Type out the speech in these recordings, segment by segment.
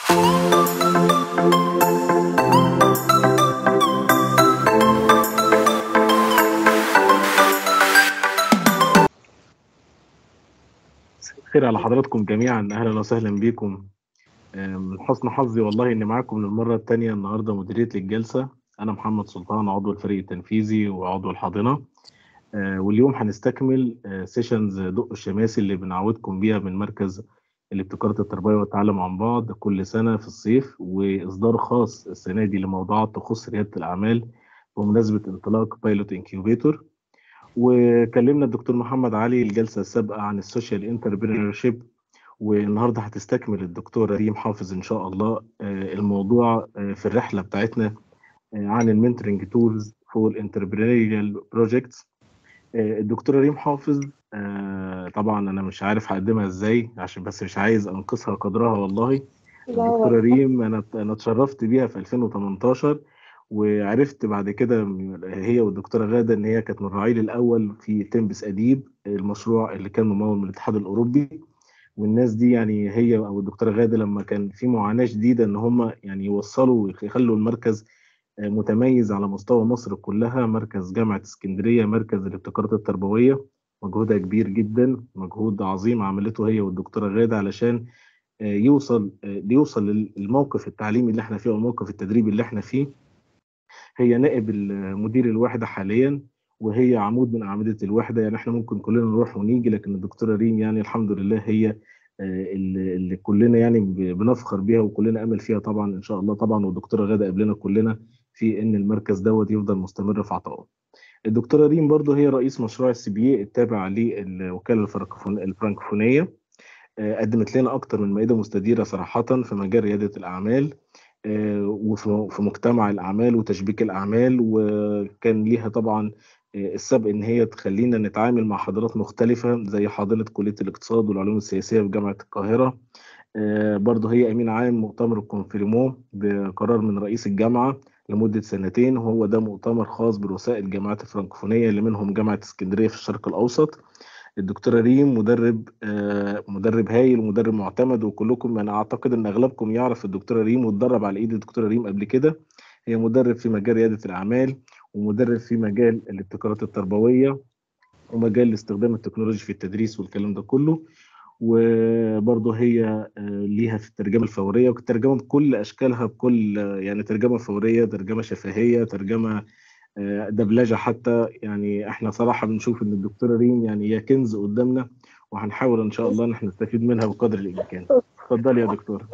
خير على حضراتكم جميعا اهلا وسهلا بكم من حسن حظي والله اني معاكم للمره الثانيه النهارده مديريه للجلسه انا محمد سلطان عضو الفريق التنفيذي وعضو الحاضنه واليوم هنستكمل سيشنز دق الشماسي اللي بنعودكم بيها من مركز الابتكارات التربويه والتعلم عن بعد كل سنه في الصيف واصدار خاص السنه دي لموضوعات تخص رياده الاعمال بمناسبه انطلاق بايلوت انكيوبيتور وكلمنا الدكتور محمد علي الجلسه السابقه عن السوشيال انتربرينور شيب والنهارده هتستكمل الدكتوره ريم حافظ ان شاء الله الموضوع في الرحله بتاعتنا عن المنتورنج تولز فور الانتربرينوريال بروجكتس الدكتوره ريم حافظ طبعا انا مش عارف هقدمها ازاي عشان بس مش عايز انقصها قدرها والله الدكتوره ريم انا انا اتشرفت بيها في 2018 وعرفت بعد كده هي والدكتوره غاده ان هي كانت من الرعيل الاول في تنبس اديب المشروع اللي كان ممول من الاتحاد الاوروبي والناس دي يعني هي او الدكتوره غاده لما كان في معاناه شديده ان هم يعني يوصلوا ويخلوا المركز متميز على مستوى مصر كلها مركز جامعه اسكندريه مركز الابتكارات التربويه مجهودها كبير جدا مجهود عظيم عملته هي والدكتوره غاده علشان يوصل يوصل للموقف التعليمي اللي احنا فيه او الموقف التدريبي اللي احنا فيه هي نائب مدير الوحده حاليا وهي عمود من اعمده الوحده يعني احنا ممكن كلنا نروح ونيجي لكن الدكتوره ريم يعني الحمد لله هي اللي, اللي كلنا يعني بنفخر بيها وكلنا امل فيها طبعا ان شاء الله طبعا والدكتوره غاده قبلنا كلنا في ان المركز دوت يفضل مستمر في عطائه. الدكتوره ريم برضو هي رئيس مشروع السي بي التابع للوكاله الفرنكفونيه قدمت لنا اكتر من مائده مستديره صراحه في مجال رياده الاعمال وفي مجتمع الاعمال وتشبيك الاعمال وكان ليها طبعا السبق ان هي تخلينا نتعامل مع حضارات مختلفه زي حاضنه كليه الاقتصاد والعلوم السياسيه في جامعه القاهره برضه هي امين عام مؤتمر الكونفيرمو بقرار من رئيس الجامعه لمده سنتين وهو ده مؤتمر خاص برؤساء الجامعات الفرنكفونيه اللي منهم جامعه اسكندريه في الشرق الاوسط الدكتوره ريم مدرب مدرب هايل ومدرب معتمد وكلكم انا اعتقد ان اغلبكم يعرف الدكتوره ريم واتدرب على ايد الدكتوره ريم قبل كده هي مدرب في مجال رياده الاعمال ومدرب في مجال الابتكارات التربويه ومجال استخدام التكنولوجيا في التدريس والكلام ده كله وبرضه هي ليها في الترجمه الفوريه والترجمه بكل اشكالها بكل يعني ترجمه فوريه ترجمه شفهيه ترجمه دبلجه حتى يعني احنا صراحه بنشوف ان الدكتوره ريم يعني هي كنز قدامنا وهنحاول ان شاء الله ان احنا نستفيد منها بقدر الامكان اتفضلي يا دكتوره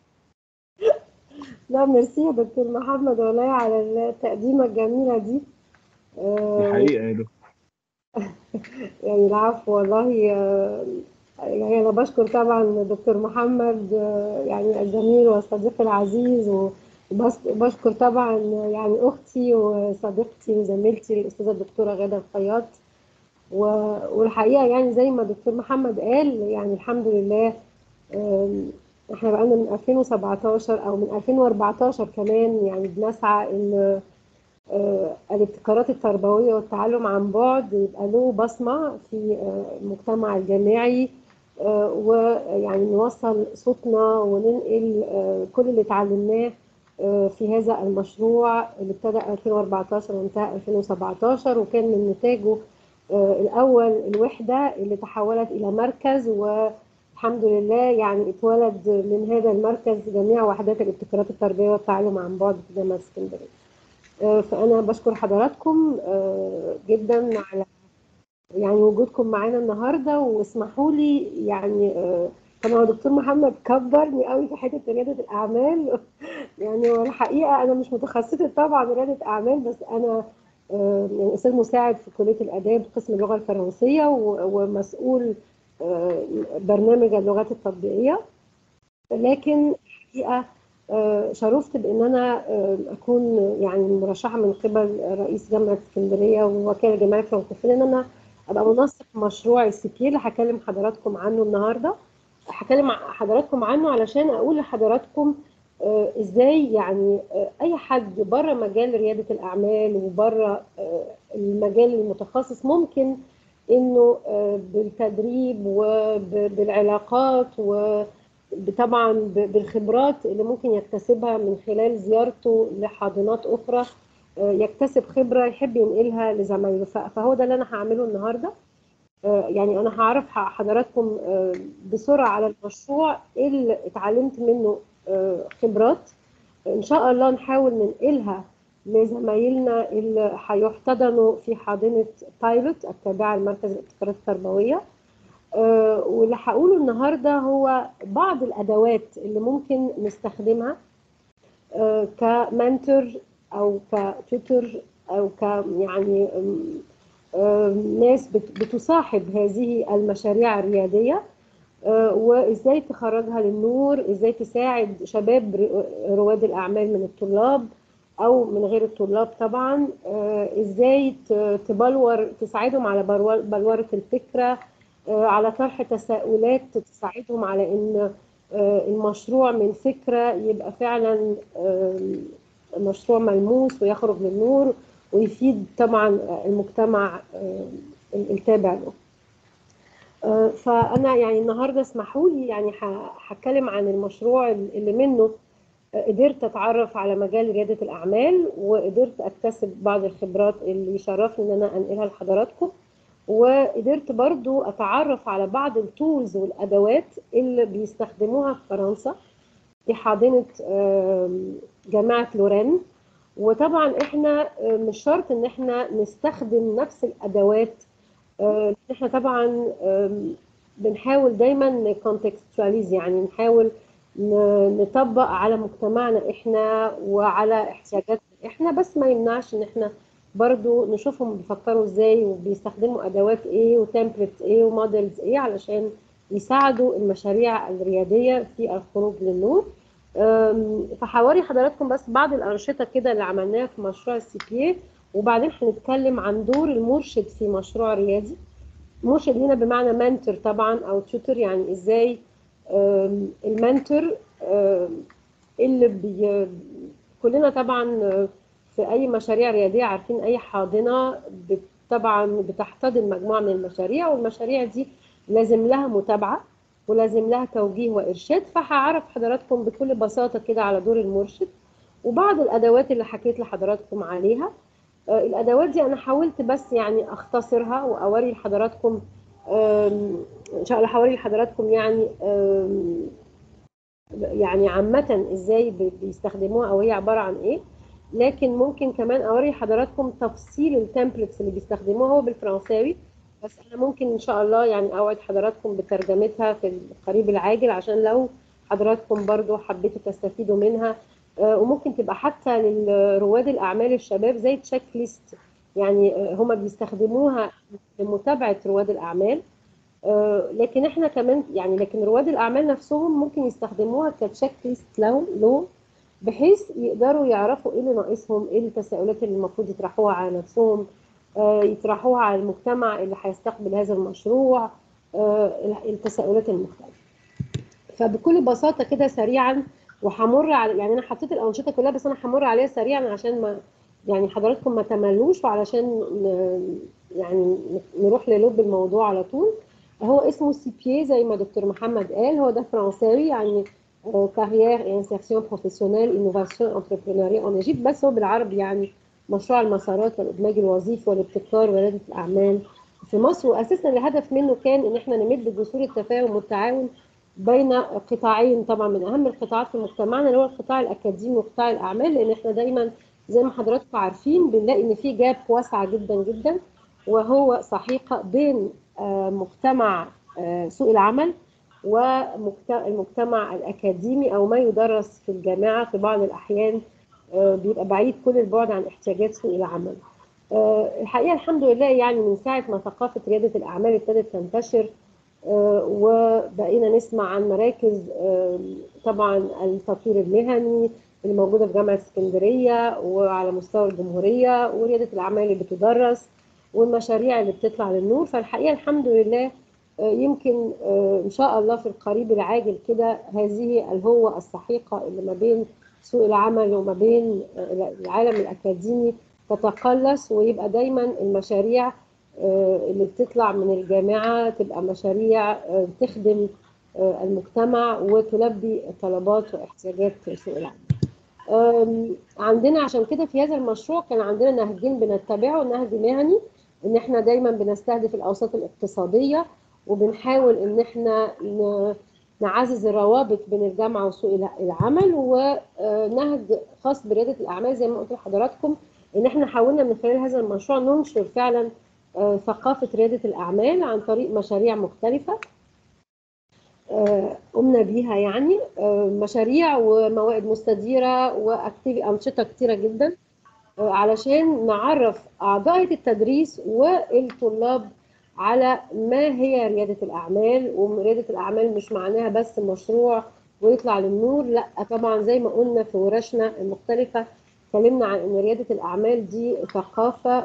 لا ميرسي يا دكتور محمد والله على التقديمه الجميله دي دي حقيقه يا دكتور يعني العفو والله يعني انا بشكر طبعا الدكتور محمد يعني الجميل والصديق العزيز وبشكر طبعا يعني اختي وصديقتي وزميلتي الاستاذه الدكتوره غاده الخياط والحقيقه يعني زي ما الدكتور محمد قال يعني الحمد لله احنا بقالنا من 2017 او من 2014 كمان يعني بنسعى ان الابتكارات التربويه والتعلم عن بعد يبقى له بصمه في المجتمع الجامعي ويعني نوصل صوتنا وننقل كل اللي اتعلمناه في هذا المشروع اللي ابتدى 2014 وانتهى 2017 وكان من نتاجه الاول الوحده اللي تحولت الى مركز والحمد لله يعني اتولد من هذا المركز جميع وحدات الابتكارات التربيه والتعلم عن بعد في جامعه اسكندريه. فانا بشكر حضراتكم جدا على يعني وجودكم معانا النهارده واسمحوا لي يعني طبعا دكتور محمد كبرني قوي في حته رياده الاعمال يعني والحقيقه انا مش متخصصه طبعا رياده اعمال بس انا يعني استاذ مساعد في كليه الاداب قسم اللغه الفرنسيه ومسؤول برنامج اللغات التطبيقيه لكن الحقيقه شرفت بان انا اكون يعني مرشحه من قبل رئيس جامعه اسكندريه ووكاله جامعه فرنكفون ان انا ابقى منسق مشروع السي بي اللي هكلم حضراتكم عنه النهارده هكلم حضراتكم عنه علشان اقول لحضراتكم ازاي يعني اي حد بره مجال رياده الاعمال وبره المجال المتخصص ممكن انه بالتدريب وبالعلاقات و طبعا بالخبرات اللي ممكن يكتسبها من خلال زيارته لحاضنات اخرى يكتسب خبره يحب ينقلها لزمايله فهو ده اللي انا هعمله النهارده يعني انا هعرف حضراتكم بسرعه على المشروع ايه اللي اتعلمت منه خبرات ان شاء الله نحاول ننقلها لزمايلنا اللي هيحتضنوا في حاضنه بايلوت التابعه لمركز الابتكارات التربويه أه واللي هقوله النهارده هو بعض الادوات اللي ممكن نستخدمها أه كمنتور او كتوتر او ك يعني أه ناس بتصاحب هذه المشاريع الرياديه وازاي تخرجها للنور ازاي تساعد شباب رواد الاعمال من الطلاب او من غير الطلاب طبعا ازاي تبلور تساعدهم على بلوره الفكره على طرح تساؤلات تساعدهم على ان المشروع من فكره يبقى فعلا مشروع ملموس ويخرج للنور ويفيد طبعا المجتمع التابع له فانا يعني النهارده اسمحوا لي يعني هتكلم عن المشروع اللي منه قدرت اتعرف على مجال رياده الاعمال وقدرت اكتسب بعض الخبرات اللي يشرفني ان انا انقلها لحضراتكم وقدرت برضو اتعرف على بعض التولز والادوات اللي بيستخدموها في فرنسا في حاضنه جامعه لورين وطبعا احنا مش شرط ان احنا نستخدم نفس الادوات احنا طبعا بنحاول دايما نكونتكستواليز يعني نحاول نطبق على مجتمعنا احنا وعلى احتياجاتنا احنا بس ما يمنعش ان احنا برضو نشوفهم بيفكروا ازاي وبيستخدموا ادوات ايه وتمبلت ايه وموديلز ايه علشان يساعدوا المشاريع الرياديه في الخروج للنور فحواري حضراتكم بس بعض الانشطه كده اللي عملناها في مشروع السي بي وبعدين هنتكلم عن دور المرشد في مشروع ريادي مرشد هنا بمعنى منتور طبعا او توتر يعني ازاي المنتور اللي بي كلنا طبعا في اي مشاريع رياديه عارفين اي حاضنه طبعا بتحتضن مجموعه من المشاريع والمشاريع دي لازم لها متابعه ولازم لها توجيه وارشاد فهعرف حضراتكم بكل بساطه كده على دور المرشد وبعض الادوات اللي حكيت لحضراتكم عليها الادوات دي انا حاولت بس يعني اختصرها واوري لحضراتكم ان شاء الله هوري لحضراتكم يعني يعني عامه ازاي بيستخدموها او هي عباره عن ايه لكن ممكن كمان اوري حضراتكم تفصيل التمبلتس اللي بيستخدموها هو بالفرنساوي بس انا ممكن ان شاء الله يعني اوعد حضراتكم بترجمتها في القريب العاجل عشان لو حضراتكم برضو حبيتوا تستفيدوا منها وممكن تبقى حتى لرواد الاعمال الشباب زي تشيك ليست يعني هما بيستخدموها لمتابعه رواد الاعمال لكن احنا كمان يعني لكن رواد الاعمال نفسهم ممكن يستخدموها كتشيك ليست لهم لهم بحيث يقدروا يعرفوا ايه اللي ناقصهم ايه التساؤلات اللي المفروض يطرحوها على نفسهم يطرحوها على المجتمع اللي هيستقبل هذا المشروع التساؤلات المختلفه فبكل بساطه كده سريعا وهمر على يعني انا حطيت الانشطه كلها بس انا همر عليها سريعا عشان ما يعني حضراتكم ما تملوش وعلشان يعني نروح للب الموضوع على طول هو اسمه سي بي زي ما دكتور محمد قال هو ده فرنساوي يعني كارير انسيرسيون بروفيسيونيل انوفاسيون انتربرونيريا اون ايجيبت بس هو بالعربي يعني مشروع المسارات والادماج الوظيفي والابتكار ورياده الاعمال في مصر واساسا الهدف منه كان ان احنا نمد جسور التفاهم والتعاون بين قطاعين طبعا من اهم القطاعات في مجتمعنا اللي هو القطاع الاكاديمي وقطاع الاعمال لان احنا دايما زي ما حضراتكم عارفين بنلاقي ان في جاب واسعه جدا جدا وهو سحيقه بين مجتمع سوق العمل والمجتمع الاكاديمي او ما يدرس في الجامعه في بعض الاحيان بيبقى بعيد كل البعد عن احتياجات سوق العمل. الحقيقه الحمد لله يعني من ساعه ما ثقافه رياده الاعمال ابتدت تنتشر وبقينا نسمع عن مراكز طبعا التطوير المهني اللي موجوده في جامعه اسكندريه وعلى مستوى الجمهوريه ورياده الاعمال اللي بتدرس والمشاريع اللي بتطلع للنور فالحقيقه الحمد لله يمكن ان شاء الله في القريب العاجل كده هذه الهوه السحيقه اللي ما بين سوق العمل وما بين العالم الاكاديمي تتقلص ويبقى دايما المشاريع اللي بتطلع من الجامعه تبقى مشاريع تخدم المجتمع وتلبي طلبات واحتياجات سوق العمل. عندنا عشان كده في هذا المشروع كان عندنا نهجين بنتبعه نهج مهني ان احنا دايما بنستهدف الاوساط الاقتصاديه وبنحاول ان احنا نعزز الروابط بين الجامعه وسوق العمل ونهج خاص برياده الاعمال زي ما قلت لحضراتكم ان احنا حاولنا من خلال هذا المشروع ننشر فعلا ثقافه رياده الاعمال عن طريق مشاريع مختلفه قمنا بيها يعني مشاريع وموائد مستديره وانشطه كتيره جدا علشان نعرف اعضاء التدريس والطلاب على ما هي رياده الاعمال ورياده الاعمال مش معناها بس مشروع ويطلع للنور لا طبعا زي ما قلنا في ورشنا المختلفه اتكلمنا عن ان رياده الاعمال دي ثقافه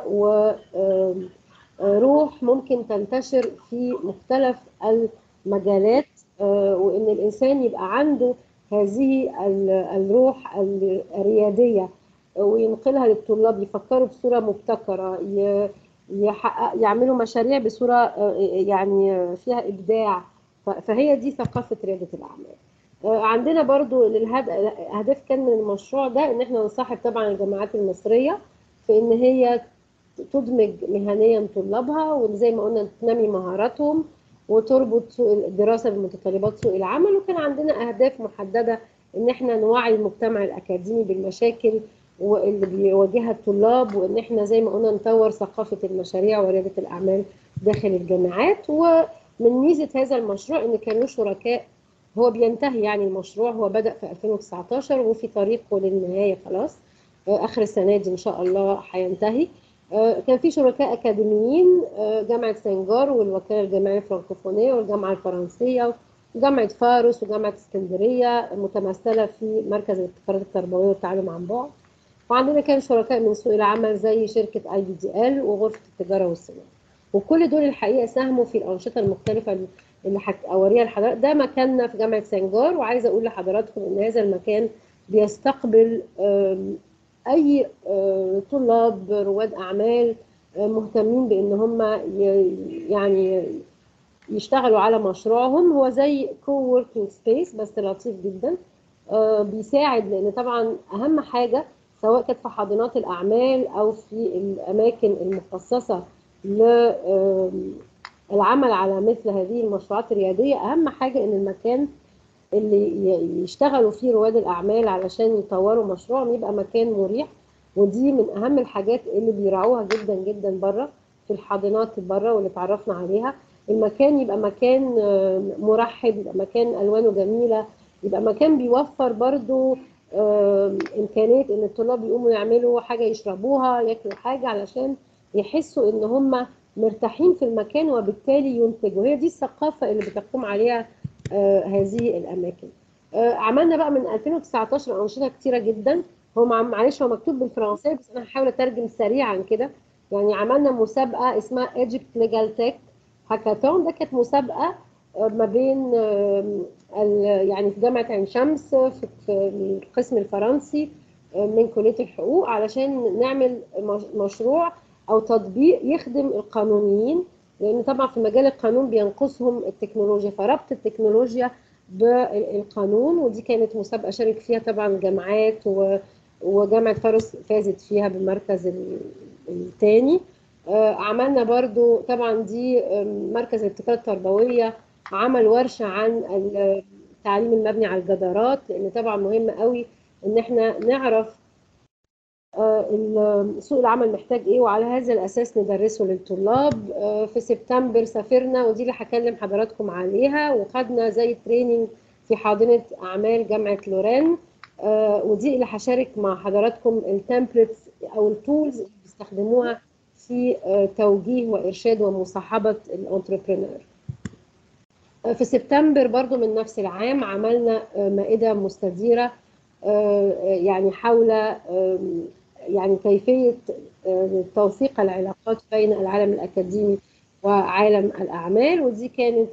وروح ممكن تنتشر في مختلف المجالات وان الانسان يبقى عنده هذه الروح الرياديه وينقلها للطلاب يفكروا بصوره مبتكره يحقق يعملوا مشاريع بصوره يعني فيها ابداع فهي دي ثقافه رياده الاعمال عندنا برضو الهدف كان من المشروع ده ان احنا نصاحب طبعا الجامعات المصريه في ان هي تدمج مهنيا طلابها وزي ما قلنا تنمي مهاراتهم وتربط سوق الدراسه بمتطلبات سوق العمل وكان عندنا اهداف محدده ان احنا نوعي المجتمع الاكاديمي بالمشاكل واللي بيواجهها الطلاب وان احنا زي ما قلنا نطور ثقافه المشاريع ورياده الاعمال داخل الجامعات ومن ميزه هذا المشروع ان كان له شركاء هو بينتهي يعني المشروع هو بدا في 2019 وفي طريقه للنهايه خلاص اخر السنه دي ان شاء الله هينتهي كان في شركاء اكاديميين جامعه سنجار والوكاله الجامعيه الفرنكوفونيه والجامعه الفرنسيه وجامعه فارس وجامعه اسكندريه متمثله في مركز الابتكارات التربويه والتعلم عن بعد وعندنا كان شركاء من سوق العمل زي شركه اي بي دي ال وغرفه التجاره والصناعه وكل دول الحقيقه ساهموا في الانشطه المختلفه اللي اوريها لحضرتك ده مكاننا في جامعه سنجار وعايزه اقول لحضراتكم ان هذا المكان بيستقبل اي طلاب رواد اعمال مهتمين بان هم يعني يشتغلوا على مشروعهم هو زي كو وركينج سبيس بس لطيف جدا بيساعد لان طبعا اهم حاجه سواء كانت في حاضنات الاعمال او في الاماكن المخصصه للعمل على مثل هذه المشروعات الرياديه اهم حاجه ان المكان اللي يشتغلوا فيه رواد الاعمال علشان يطوروا مشروعهم يبقى مكان مريح ودي من اهم الحاجات اللي بيراعوها جدا جدا بره في الحاضنات بره واللي اتعرفنا عليها المكان يبقى مكان مرحب يبقى مكان الوانه جميله يبقى مكان بيوفر برضو امكانيه ان الطلاب يقوموا يعملوا حاجه يشربوها ياكلوا حاجه علشان يحسوا ان هم مرتاحين في المكان وبالتالي ينتجوا هي دي الثقافه اللي بتقوم عليها آه هذه الاماكن آه عملنا بقى من 2019 انشطه كتيره جدا هو معلش هو مكتوب بالفرنسيه بس انا هحاول اترجم سريعا كده يعني عملنا مسابقه اسمها ايجيبت ليجال تك هاكاثون ده كانت مسابقه آه ما بين يعني في جامعه عين شمس في القسم الفرنسي من كليه الحقوق علشان نعمل مشروع او تطبيق يخدم القانونيين لان طبعا في مجال القانون بينقصهم التكنولوجيا فربط التكنولوجيا بالقانون ودي كانت مسابقه شارك فيها طبعا جامعات وجامعه فارس فازت فيها بالمركز الثاني عملنا برضو طبعا دي مركز الابتكار التربويه عمل ورشه عن التعليم المبني على الجدارات لان طبعا مهم قوي ان احنا نعرف سوق العمل محتاج ايه وعلى هذا الاساس ندرسه للطلاب في سبتمبر سافرنا ودي اللي هكلم حضراتكم عليها وخدنا زي تريننج في حاضنه اعمال جامعه لوران ودي اللي هشارك مع حضراتكم التمبلتس او التولز اللي بيستخدموها في توجيه وارشاد ومصاحبه الانتربرينور في سبتمبر برضو من نفس العام عملنا مائده مستديره يعني حول يعني كيفية توثيق العلاقات بين العالم الأكاديمي وعالم الأعمال ودي كانت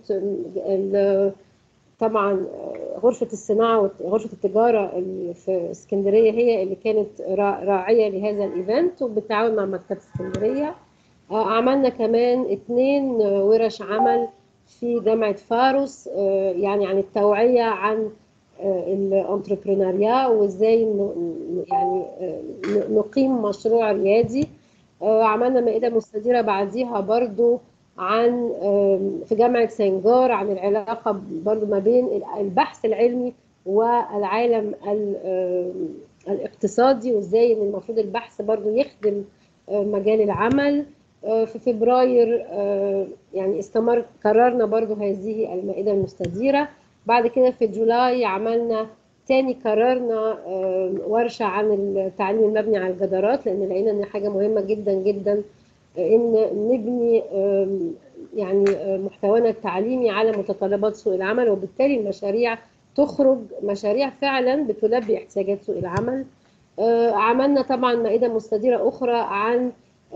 طبعا غرفة الصناعة وغرفة التجارة في اسكندرية هي اللي كانت راعية لهذا الإيفنت وبالتعاون مع مكتبة اسكندرية عملنا كمان اثنين ورش عمل في جامعة فاروس يعني عن التوعية عن الانتربرينوريا وازاي يعني نقيم مشروع ريادي عملنا مائدة مستديرة بعديها برضو عن في جامعة سنجار عن العلاقة برضو ما بين البحث العلمي والعالم الاقتصادي وازاي ان المفروض البحث برضو يخدم مجال العمل في فبراير يعني استمر قررنا برضو هذه المائدة المستديرة بعد كده في جولاي عملنا تاني قررنا ورشة عن التعليم المبني على الجدارات لأن لقينا إن حاجة مهمة جدا جدا إن نبني يعني محتوانا التعليمي على متطلبات سوق العمل وبالتالي المشاريع تخرج مشاريع فعلا بتلبي احتياجات سوق العمل عملنا طبعا مائدة مستديرة أخرى عن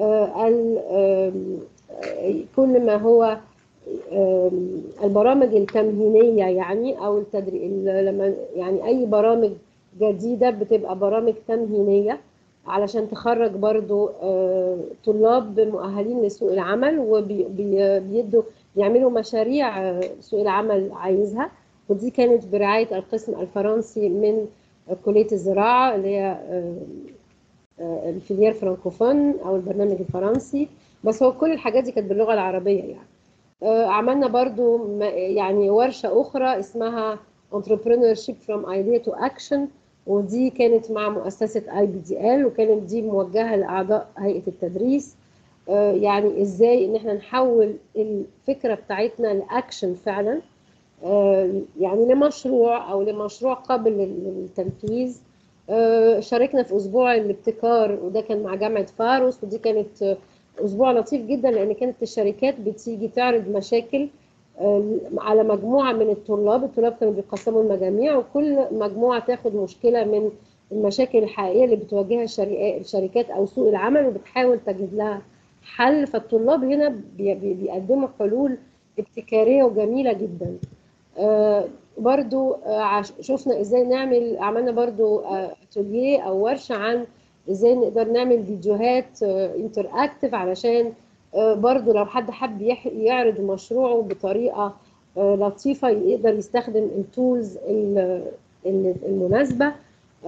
كل ما هو البرامج التمهينيه يعني او التدريب لما يعني اي برامج جديده بتبقى برامج تمهينيه علشان تخرج برضو طلاب مؤهلين لسوق العمل وبيدوا بيعملوا مشاريع سوق العمل عايزها ودي كانت برعايه القسم الفرنسي من كليه الزراعه اللي هي الفيليير فرانكوفون او البرنامج الفرنسي بس هو كل الحاجات دي كانت باللغه العربيه يعني عملنا برضو يعني ورشة أخرى اسمها Entrepreneurship from Idea to Action ودي كانت مع مؤسسة اي بي دي ال وكانت دي موجهة لأعضاء هيئة التدريس يعني ازاي ان احنا نحول الفكرة بتاعتنا لأكشن فعلا يعني لمشروع او لمشروع قابل للتنفيذ شاركنا في اسبوع الابتكار وده كان مع جامعة فاروس ودي كانت اسبوع لطيف جدا لان كانت الشركات بتيجي تعرض مشاكل على مجموعه من الطلاب الطلاب كانوا بيقسموا المجاميع وكل مجموعه تاخد مشكله من المشاكل الحقيقيه اللي بتواجهها الشركات او سوق العمل وبتحاول تجد لها حل فالطلاب هنا بيقدموا حلول ابتكاريه وجميله جدا برضو شفنا ازاي نعمل عملنا برضو اتوليه او ورشه عن ازاي نقدر نعمل فيديوهات انتر اكتف علشان برضو لو حد حب يعرض مشروعه بطريقه لطيفه يقدر يستخدم التولز المناسبه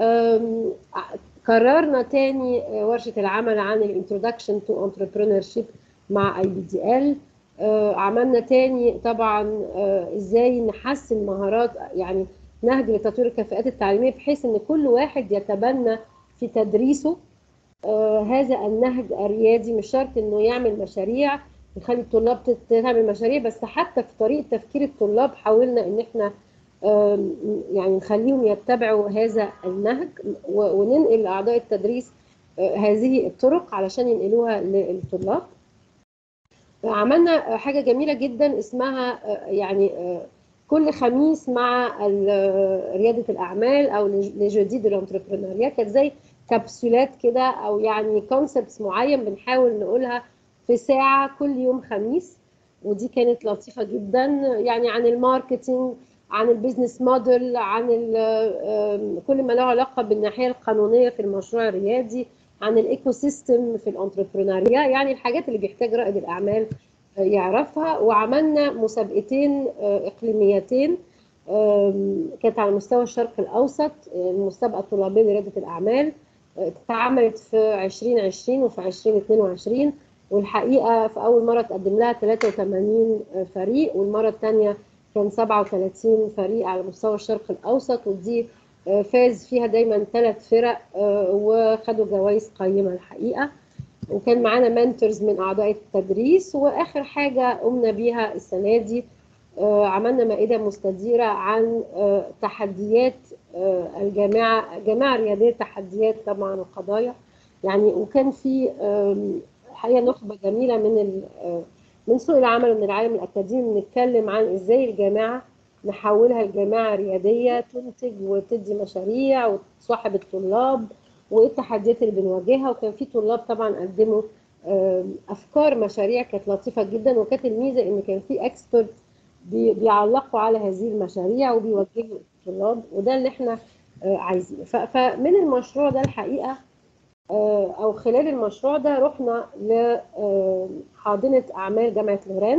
قررنا تاني ورشه العمل عن الانترودكشن تو انتربرينور شيب مع اي بي دي ال عملنا تاني طبعا ازاي نحسن مهارات يعني نهج لتطوير الكفاءات التعليميه بحيث ان كل واحد يتبنى في تدريسه آه هذا النهج الريادي مش شرط انه يعمل مشاريع يخلي الطلاب تعمل مشاريع بس حتى في طريقه تفكير الطلاب حاولنا ان احنا آه يعني نخليهم يتبعوا هذا النهج وننقل لاعضاء التدريس آه هذه الطرق علشان ينقلوها للطلاب عملنا حاجه جميله جدا اسمها يعني كل خميس مع رياده الاعمال او لجديد الانتربرينوريا كانت زي كبسولات كده او يعني كونسبتس معين بنحاول نقولها في ساعه كل يوم خميس ودي كانت لطيفه جدا يعني عن الماركتينج عن البيزنس موديل عن كل ما له علاقه بالناحيه القانونيه في المشروع الريادي عن الايكو سيستم في الانتربرينوريا يعني الحاجات اللي بيحتاج رائد الاعمال يعرفها وعملنا مسابقتين اقليميتين كانت على مستوى الشرق الاوسط المسابقه الطلابيه لرياده الاعمال اتعملت في 2020 وفي 2022 والحقيقه في اول مره تقدم لها 83 فريق والمره الثانيه كان 37 فريق على مستوى الشرق الاوسط ودي فاز فيها دايما ثلاث فرق وخدوا جوائز قيمه الحقيقه وكان معانا منتورز من اعضاء التدريس واخر حاجه قمنا بيها السنه دي عملنا مائده مستديره عن تحديات الجامعه جامعه رياديه تحديات طبعا وقضايا يعني وكان في الحقيقه نخبه جميله من من سوق العمل ومن العالم الاكاديمي بنتكلم عن ازاي الجامعه نحولها لجامعه رياديه تنتج وتدي مشاريع وتصاحب الطلاب وايه التحديات اللي بنواجهها وكان في طلاب طبعا قدموا افكار مشاريع كانت لطيفه جدا وكانت الميزه ان كان في اكسبرت بيعلقوا على هذه المشاريع وبيوجهوا الطلاب وده اللي احنا عايزينه فمن المشروع ده الحقيقه او خلال المشروع ده رحنا لحاضنه اعمال جامعه لوران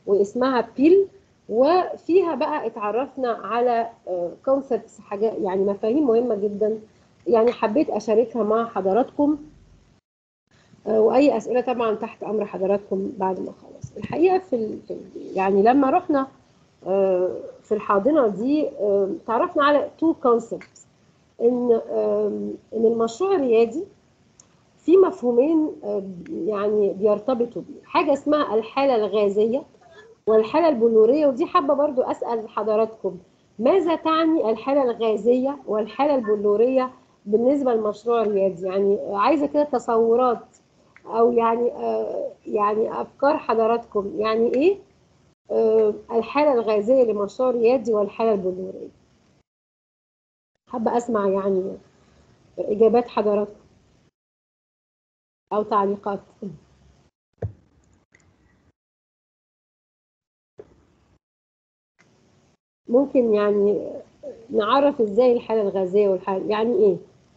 واسمها بيل وفيها بقى اتعرفنا على كونسبتس حاجات يعني مفاهيم مهمه جدا يعني حبيت اشاركها مع حضراتكم واي اسئله طبعا تحت امر حضراتكم بعد ما اخلص الحقيقه في, ال... في ال... يعني لما رحنا في الحاضنه دي تعرفنا على تو كونسبتس ان ان المشروع الريادي في مفهومين يعني بيرتبطوا بيه حاجه اسمها الحاله الغازيه والحاله البلوريه ودي حابه برضو اسال حضراتكم ماذا تعني الحاله الغازيه والحاله البلوريه بالنسبه للمشروع الريادي يعني عايزه كده تصورات او يعني يعني افكار حضراتكم يعني ايه الحاله الغازيه لمشروع ريادي والحاله البلوريه حابه اسمع يعني اجابات حضراتكم او تعليقات ممكن يعني نعرف ازاي الحاله الغازيه والحاله يعني ايه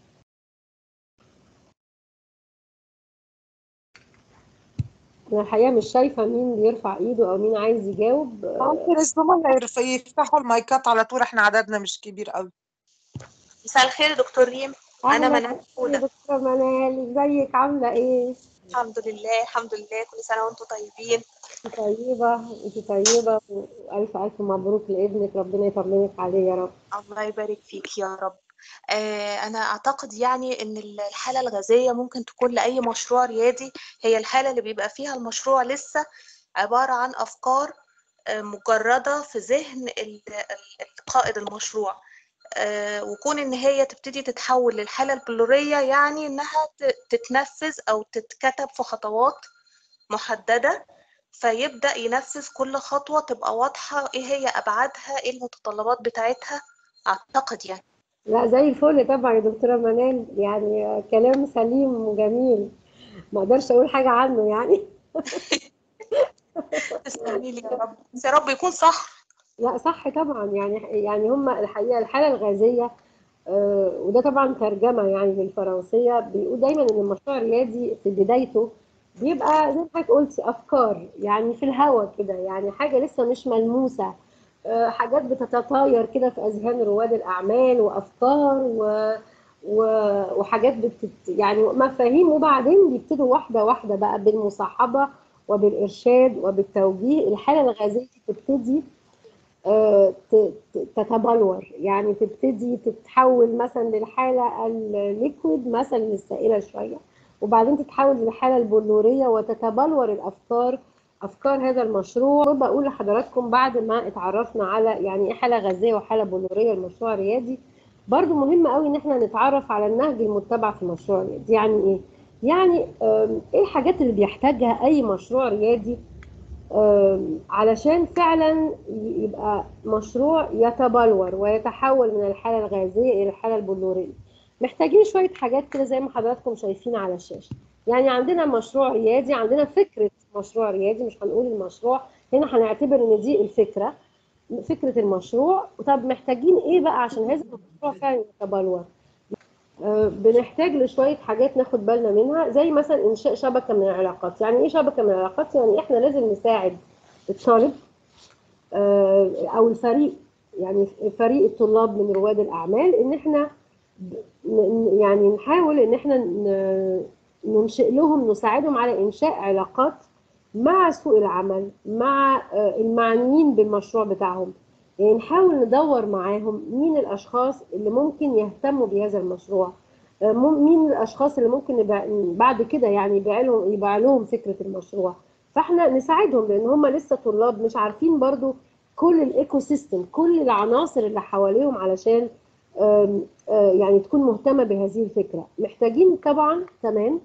انا الحقيقه مش شايفه مين بيرفع ايده او مين عايز يجاوب ممكن الزملاء يفتحوا المايكات على طول احنا عددنا مش كبير قوي مساء الخير دكتور ريم انا منال فوده دكتوره منال ازيك عامله ايه الحمد لله الحمد لله كل سنه وانتم طيبين انت طيبه انت طيبه والف الف مبروك لابنك ربنا يطمنك عليه يا رب الله يبارك فيك يا رب آه انا اعتقد يعني ان الحاله الغازيه ممكن تكون لاي مشروع ريادي هي الحاله اللي بيبقى فيها المشروع لسه عباره عن افكار آه مجرده في ذهن قائد المشروع آه وكون ان هي تبتدي تتحول للحاله البلوريه يعني انها تتنفذ او تتكتب في خطوات محدده فيبدا ينفذ كل خطوه تبقى واضحه ايه هي ابعادها ايه المتطلبات بتاعتها اعتقد يعني لا زي الفل طبعا يا دكتوره منال يعني كلام سليم وجميل ما اقدرش اقول حاجه عنه يعني تسلمي لي يا رب بس يا رب يكون صح لا صح طبعا يعني يعني هم الحقيقه الحاله الغازيه آه وده طبعا ترجمه يعني بالفرنسيه بيقول دايما ان المشروع الريادي في بدايته بيبقى زي ما حضرتك قلتي افكار يعني في الهواء كده يعني حاجه لسه مش ملموسه آه حاجات بتتطاير كده في اذهان رواد الاعمال وافكار و و... وحاجات بتت... يعني مفاهيم وبعدين بيبتدوا واحده واحده بقى بالمصاحبه وبالارشاد وبالتوجيه الحاله الغازيه تبتدي تتبلور يعني تبتدي تتحول مثلا للحاله الليكويد مثلا للسائله شويه وبعدين تتحول للحاله البلوريه وتتبلور الافكار افكار هذا المشروع بقول لحضراتكم بعد ما اتعرفنا على يعني ايه حاله غازيه وحاله بلوريه المشروع الريادي برضو مهم قوي ان احنا نتعرف على النهج المتبع في المشروع الريادي يعني ايه يعني ايه الحاجات اللي بيحتاجها اي مشروع ريادي علشان فعلا يبقى مشروع يتبلور ويتحول من الحاله الغازيه الى الحاله البلوريه محتاجين شويه حاجات كده زي ما حضراتكم شايفين على الشاشه يعني عندنا مشروع ريادي عندنا فكره مشروع ريادي مش هنقول المشروع هنا هنعتبر ان دي الفكره فكره المشروع طب محتاجين ايه بقى عشان هذا المشروع فعلا يتبلور بنحتاج لشويه حاجات ناخد بالنا منها زي مثلا انشاء شبكه من العلاقات يعني ايه شبكه من العلاقات يعني احنا لازم نساعد الطالب او الفريق يعني فريق الطلاب من رواد الاعمال ان احنا يعني نحاول ان احنا ننشئ لهم نساعدهم على انشاء علاقات مع سوق العمل مع المعنيين بالمشروع بتاعهم يعني نحاول ندور معاهم مين الاشخاص اللي ممكن يهتموا بهذا المشروع مين الاشخاص اللي ممكن بعد كده يعني يبيع لهم يبيع لهم فكره المشروع فاحنا نساعدهم لان هم لسه طلاب مش عارفين برضو كل الايكو سيستم كل العناصر اللي حواليهم علشان يعني تكون مهتمه بهذه الفكره محتاجين طبعا كمان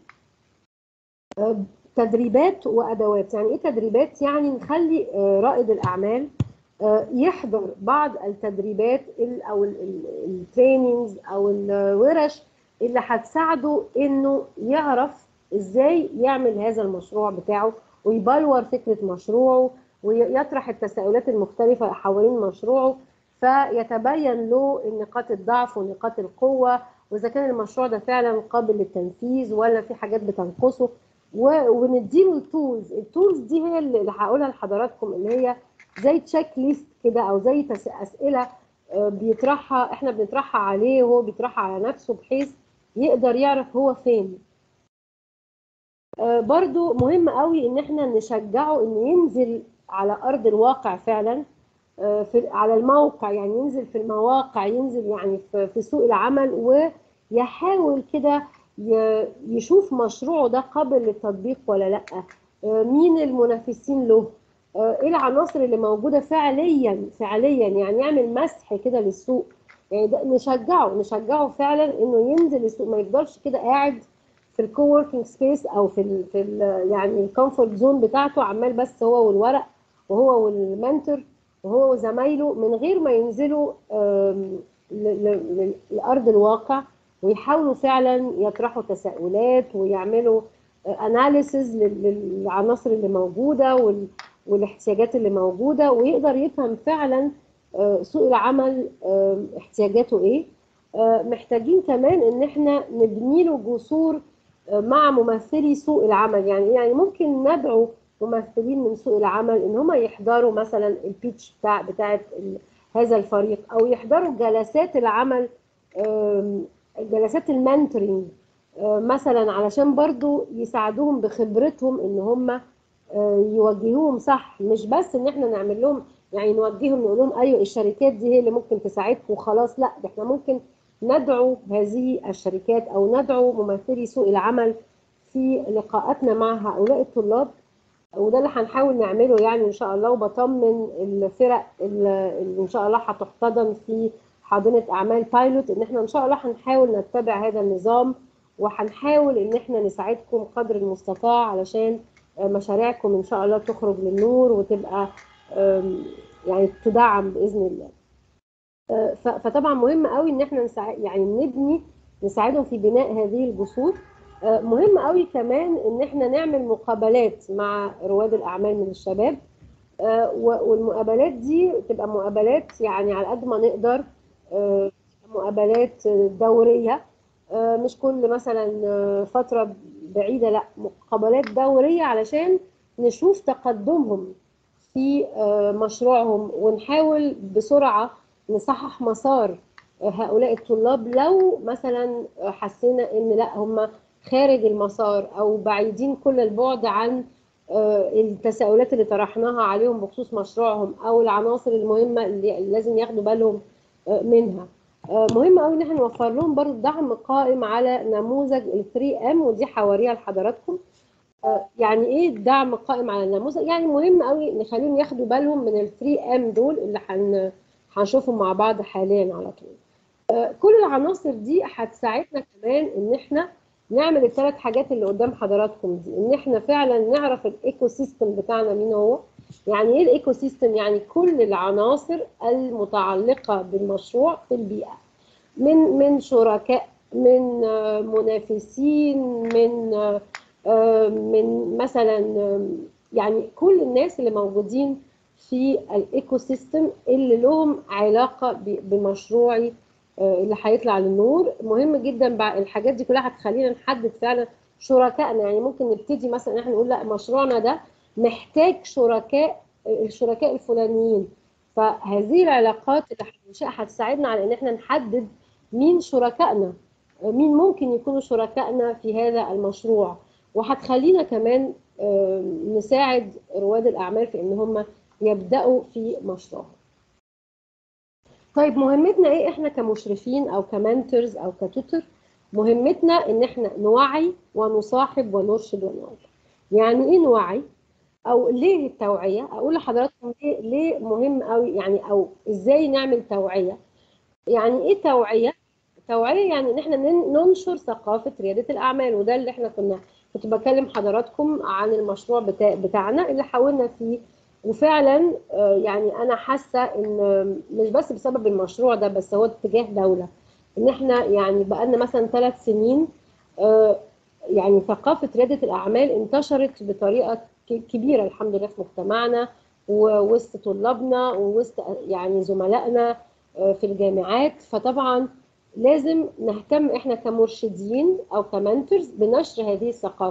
تدريبات وادوات يعني ايه تدريبات يعني نخلي رائد الاعمال يحضر بعض التدريبات او التريننجز او الورش اللي هتساعده انه يعرف ازاي يعمل هذا المشروع بتاعه ويبلور فكره مشروعه ويطرح التساؤلات المختلفه حوالين مشروعه فيتبين له نقاط الضعف ونقاط القوه واذا كان المشروع ده فعلا قابل للتنفيذ ولا في حاجات بتنقصه و- ونديله التولز التولز دي هي اللي اللي هقولها لحضراتكم اللي هي زي تشيك ليست كده او زي تس- اسئله آه، بيطرحها احنا بنطرحها عليه وهو بيطرحها على نفسه بحيث يقدر يعرف هو فين آه، برضو مهم قوي ان احنا نشجعه انه ينزل على ارض الواقع فعلا آه، في على الموقع يعني ينزل في المواقع ينزل يعني في في سوق العمل ويحاول كده ي- يشوف مشروعه ده قابل للتطبيق ولا لا آه، مين المنافسين له آه، ايه العناصر اللي موجوده فعليا فعليا يعني يعمل مسح كده للسوق يعني ده نشجعه نشجعه فعلا انه ينزل السوق ما يفضلش كده قاعد في الكووركينج سبيس او في ال في ال يعني الكومفورت زون بتاعته عمال بس هو والورق وهو والمنتور وهو وزمايله من غير ما ينزلوا آم، ل- ل- ل- لارض الواقع ويحاولوا فعلا يطرحوا تساؤلات ويعملوا اناليسز للعناصر اللي موجوده وال- والاحتياجات اللي موجوده ويقدر يفهم فعلا آه، سوق العمل آم، احتياجاته ايه آه، محتاجين كمان ان احنا نبني له جسور آه، مع ممثلي سوق العمل يعني يعني ممكن ندعو ممثلين من سوق العمل ان هم يحضروا مثلا البيتش بتاع بتاعه ال- هذا الفريق او يحضروا جلسات العمل آم، جلسات المنتورنج آه، مثلا علشان برضو يساعدوهم بخبرتهم ان هم آه، يوجهوهم صح مش بس ان احنا نعمل لهم يعني نوجههم نقول لهم ايوه الشركات دي هي اللي ممكن تساعدكم وخلاص لا ده احنا ممكن ندعو هذه الشركات او ندعو ممثلي سوق العمل في لقاءاتنا مع هؤلاء الطلاب وده اللي هنحاول نعمله يعني ان شاء الله وبطمن الفرق اللي اللي ان شاء الله هتحتضن في حاضنه اعمال بايلوت ان احنا ان شاء الله هنحاول نتبع هذا النظام وهنحاول ان احنا نساعدكم قدر المستطاع علشان آه، مشاريعكم ان شاء الله تخرج للنور وتبقى آم، يعني تدعم باذن الله. آه، ف- فطبعا مهم قوي ان احنا نساعد يعني نبني نساعدهم في بناء هذه الجسور آه، مهم قوي كمان ان احنا نعمل مقابلات مع رواد الاعمال من الشباب آه، و- والمقابلات دي تبقى مقابلات يعني على قد ما نقدر آه، مقابلات دوريه آه، مش كل مثلا آه، فتره بعيده لا مقابلات دوريه علشان نشوف تقدمهم في آه، مشروعهم ونحاول بسرعه نصحح مسار هؤلاء الطلاب لو مثلا حسينا ان لا هم خارج المسار او بعيدين كل البعد عن آه، التساؤلات اللي طرحناها عليهم بخصوص مشروعهم او العناصر المهمه اللي اللي لازم ياخدوا بالهم آه، منها آه، مهم قوي ان احنا نوفر لهم برضه دعم قائم على نموذج ال 3 ام ودي هوريها لحضراتكم آه، يعني ايه دعم قائم على النموذج يعني مهم قوي نخليهم ياخدوا بالهم من ال 3 ام دول اللي هن هنشوفهم مع بعض حاليا على طول آه، كل العناصر دي هتساعدنا كمان ان احنا نعمل الثلاث حاجات اللي قدام حضراتكم دي ان احنا فعلا نعرف الايكو سيستم بتاعنا مين هو يعني ايه الايكو سيستم يعني كل العناصر المتعلقه بالمشروع في البيئه من من شركاء من آه، منافسين من آه، آه، من مثلا آه، يعني كل الناس اللي موجودين في الايكو سيستم اللي لهم علاقه ب- بمشروعي آه، اللي هيطلع للنور مهم جدا بع- الحاجات دي كلها هتخلينا نحدد فعلا شركائنا يعني ممكن نبتدي مثلا احنا نقول لا مشروعنا ده محتاج شركاء الشركاء الفلانيين فهذه العلاقات اللي هننشئها هتساعدنا على ان احنا نحدد مين شركائنا مين ممكن يكونوا شركائنا في هذا المشروع وهتخلينا كمان آه، نساعد رواد الاعمال في ان هم يبداوا في مشروعهم طيب مهمتنا ايه احنا كمشرفين او كمنتورز او كتوتر مهمتنا ان احنا نوعي ونصاحب ونرشد ونوجه يعني ايه نوعي او ليه التوعيه اقول لحضراتكم ليه ليه مهم قوي يعني او ازاي نعمل توعيه يعني ايه توعيه توعيه يعني ان احنا نن- ننشر ثقافه رياده الاعمال وده اللي احنا كنا كنت بكلم حضراتكم عن المشروع بتاع بتاعنا اللي حاولنا فيه وفعلا آه، يعني انا حاسه ان مش بس بسبب المشروع ده بس هو اتجاه دوله ان احنا يعني بقالنا مثلا ثلاث سنين آه، يعني ثقافه رياده الاعمال انتشرت بطريقه ك- كبيره الحمد لله في مجتمعنا ووسط طلابنا ووسط يعني زملائنا آه، في الجامعات فطبعا لازم نهتم احنا كمرشدين او كمنتورز بنشر هذه الثقافه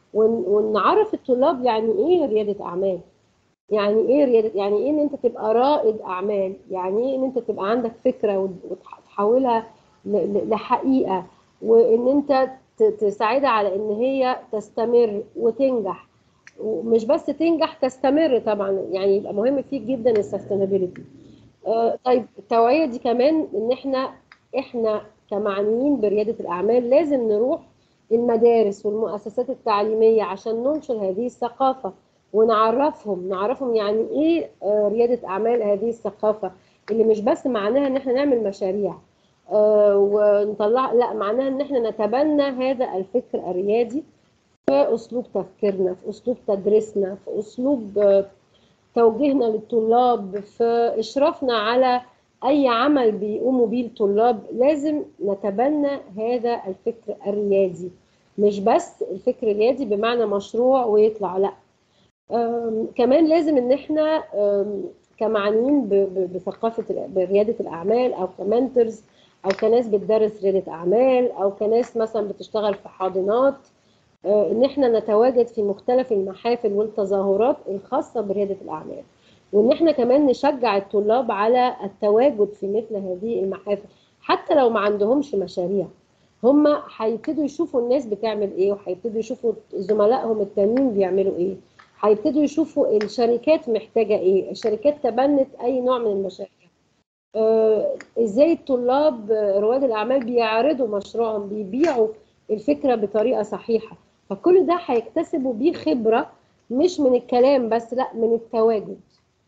ون- ونعرف الطلاب يعني ايه رياده اعمال يعني ايه رياده يعني ايه ان انت تبقى رائد اعمال يعني ايه ان انت تبقى عندك فكره وت- وتحولها ل- ل- لحقيقه وان انت ت- تساعدها على ان هي تستمر وتنجح ومش بس تنجح تستمر طبعا يعني يبقى مهم فيك جدا السستينابيلتي طيب التوعيه دي كمان ان احنا احنا كمعنيين برياده الاعمال لازم نروح المدارس والمؤسسات التعليميه عشان ننشر هذه الثقافه ونعرفهم نعرفهم يعني ايه آه، رياده اعمال هذه الثقافه اللي مش بس معناها ان احنا نعمل مشاريع آه، ونطلع لا معناها ان احنا نتبنى هذا الفكر الريادي في اسلوب تفكيرنا في اسلوب تدريسنا في اسلوب آه، توجيهنا للطلاب في اشرافنا على اي عمل بيقوموا بيه الطلاب لازم نتبنى هذا الفكر الريادي مش بس الفكر الريادي بمعنى مشروع ويطلع لا أم، كمان لازم ان احنا أم، كمعنيين ب- ب- بثقافه ال- برياده الاعمال او كمنترز او كناس بتدرس رياده اعمال او كناس مثلا بتشتغل في حاضنات آه، ان احنا نتواجد في مختلف المحافل والتظاهرات الخاصه برياده الاعمال وان احنا كمان نشجع الطلاب على التواجد في مثل هذه المحافل حتى لو ما عندهمش مشاريع هم هيبتدوا يشوفوا الناس بتعمل ايه وهيبتدوا يشوفوا زملائهم التانيين بيعملوا ايه هيبتدوا يشوفوا الشركات محتاجه ايه الشركات تبنت اي نوع من المشاريع آه، ازاي الطلاب آه، رواد الاعمال بيعرضوا مشروعهم بيبيعوا الفكره بطريقه صحيحه فكل ده هيكتسبوا بيه خبره مش من الكلام بس لا من التواجد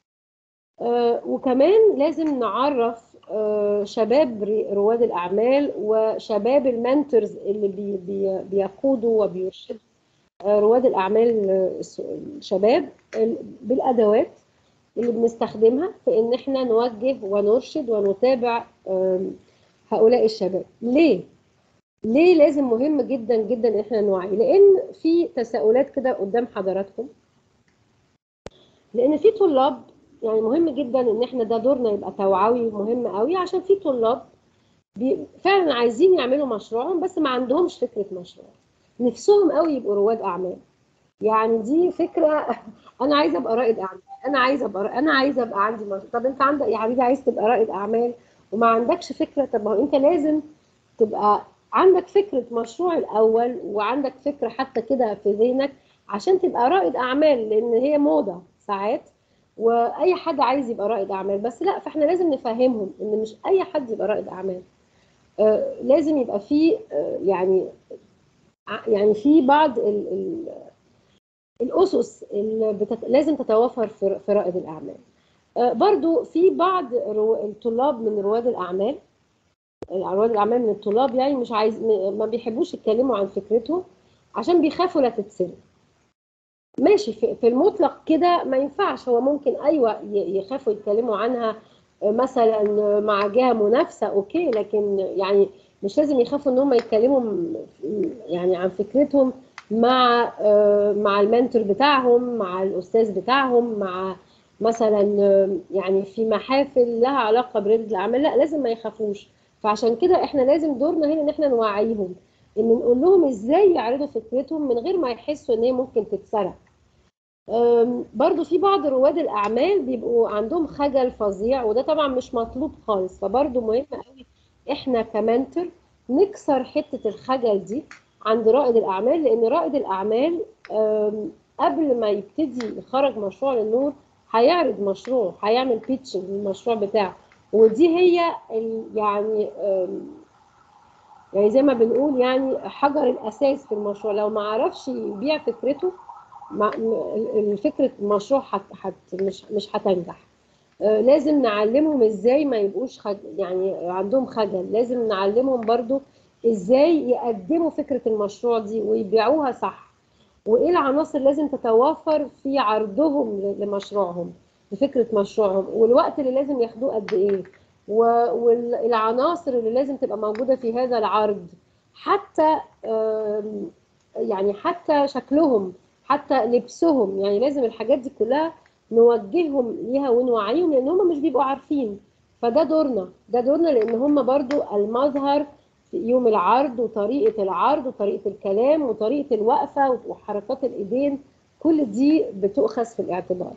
آه، وكمان لازم نعرف آه، شباب ر- رواد الاعمال وشباب المنتورز اللي بي بي بيقودوا وبيرشدوا آه، رواد الاعمال آه، الس- الشباب ال- بالادوات اللي بنستخدمها في ان احنا نوجه ونرشد ونتابع آم، هؤلاء الشباب ليه ليه لازم مهم جدا جدا ان احنا نوعي لان في تساؤلات كده قدام حضراتكم لان في طلاب يعني مهم جدا ان احنا ده دورنا يبقى توعوي مهم قوي عشان في طلاب بي فعلا عايزين يعملوا مشروعهم بس ما عندهمش فكره مشروع نفسهم قوي يبقوا رواد اعمال يعني دي فكره انا عايزه ابقى رائد اعمال انا عايزه ابقى انا عايزه ابقى عندي مشروع طب انت عندك يا حبيبي عايز تبقى رائد اعمال وما عندكش فكره طب ما هو انت لازم تبقى عندك فكره مشروع الاول وعندك فكره حتى كده في ذهنك عشان تبقى رائد اعمال لان هي موضه ساعات واي حد عايز يبقى رائد اعمال بس لا فاحنا لازم نفهمهم ان مش اي حد يبقى رائد اعمال آه لازم يبقى في آه يعني ع- يعني في بعض ال ال الاسس اللي بتت... لازم تتوفر في في رائد الاعمال آه برضو في بعض رو... الطلاب من رواد الاعمال رواد الاعمال من الطلاب يعني مش عايز م- ما بيحبوش يتكلموا عن فكرتهم عشان بيخافوا لا تتسرق ماشي في, في المطلق كده ما ينفعش هو ممكن ايوه ي- يخافوا يتكلموا عنها آه، مثلا مع جهه منافسه اوكي لكن يعني مش لازم يخافوا ان هم يتكلموا م- يعني عن فكرتهم مع آه، مع المنتور بتاعهم مع الاستاذ بتاعهم مع مثلا آه، يعني في محافل لها علاقه برياده الاعمال لا لازم ما يخافوش فعشان كده احنا لازم دورنا هنا ان احنا نوعيهم ان نقول لهم ازاي يعرضوا فكرتهم من غير ما يحسوا ان هي ممكن تتسرق أم، برضو في بعض رواد الاعمال بيبقوا عندهم خجل فظيع وده طبعا مش مطلوب خالص فبرضو مهم قوي احنا كمنتور نكسر حته الخجل دي عند رائد الاعمال لان رائد الاعمال أم، قبل ما يبتدي يخرج مشروع للنور هيعرض مشروع هيعمل بيتشنج للمشروع بتاعه ودي هي ال- يعني أم، يعني زي ما بنقول يعني حجر الاساس في المشروع لو ما عرفش يبيع فكرته ما م- فكره المشروع حت حت مش مش هتنجح آه، لازم نعلمهم ازاي ما يبقوش خج... يعني عندهم خجل لازم نعلمهم برضو ازاي يقدموا فكره المشروع دي ويبيعوها صح وايه العناصر لازم تتوفر في عرضهم ل- لمشروعهم لفكره مشروعهم والوقت اللي لازم ياخدوه قد ايه و- والعناصر اللي لازم تبقى موجوده في هذا العرض حتى آم، يعني حتى شكلهم حتى لبسهم يعني لازم الحاجات دي كلها نوجههم ليها ونوعيهم لان هم مش بيبقوا عارفين فده دورنا ده دورنا لان هم برضو المظهر يوم العرض وطريقة العرض وطريقة الكلام وطريقة الوقفة وحركات الإيدين كل دي بتؤخذ في الاعتبار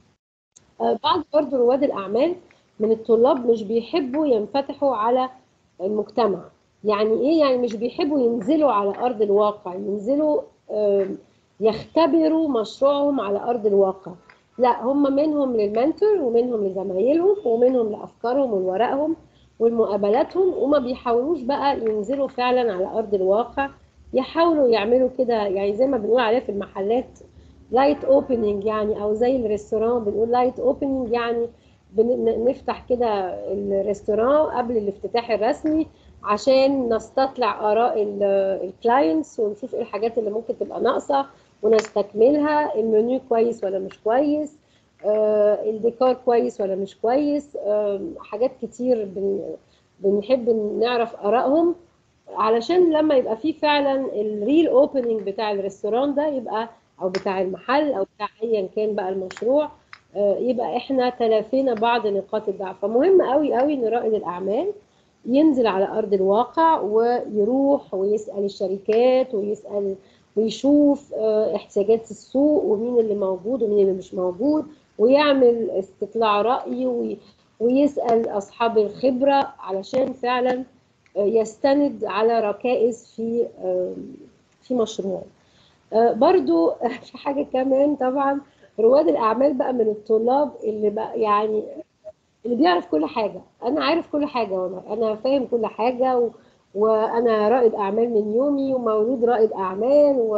آه، بعض برضو رواد الأعمال من الطلاب مش بيحبوا ينفتحوا على المجتمع يعني إيه يعني مش بيحبوا ينزلوا على أرض الواقع ينزلوا آم، يختبروا مشروعهم على أرض الواقع لا هم منهم للمنتور ومنهم لزمايلهم ومنهم لأفكارهم ولورقهم والمقابلاتهم وما بيحاولوش بقى ينزلوا فعلا على أرض الواقع يحاولوا يعملوا كده يعني زي ما بنقول عليها في المحلات لايت اوبننج يعني او زي الريستوران بنقول لايت اوبننج يعني بن- نفتح كده الريستوران قبل الافتتاح الرسمي عشان نستطلع اراء الكلاينتس ونشوف ايه الحاجات اللي ممكن تبقى ناقصه ونستكملها المنيو كويس ولا مش كويس آه، الديكور كويس ولا مش كويس آه، حاجات كتير بن بنحب نعرف ارائهم علشان لما يبقى فيه فعلا الريل اوبننج بتاع الريستوران ده يبقى او بتاع المحل او بتاع ايا كان بقى المشروع آه، يبقى احنا تلافينا بعض نقاط الضعف فمهم قوي قوي ان رائد الاعمال ينزل على ارض الواقع ويروح ويسال الشركات ويسال ويشوف آه، احتياجات السوق ومين اللي موجود ومين اللي مش موجود ويعمل استطلاع رأي وي- ويسأل أصحاب الخبرة علشان فعلا آه، يستند على ركائز في آه، في مشروع آه، برضو في حاجة كمان طبعا رواد الأعمال بقى من الطلاب اللي بقى يعني اللي بيعرف كل حاجة أنا عارف كل حاجة والله أنا فاهم كل حاجة و... وأنا رائد أعمال من يومي ومولود رائد أعمال و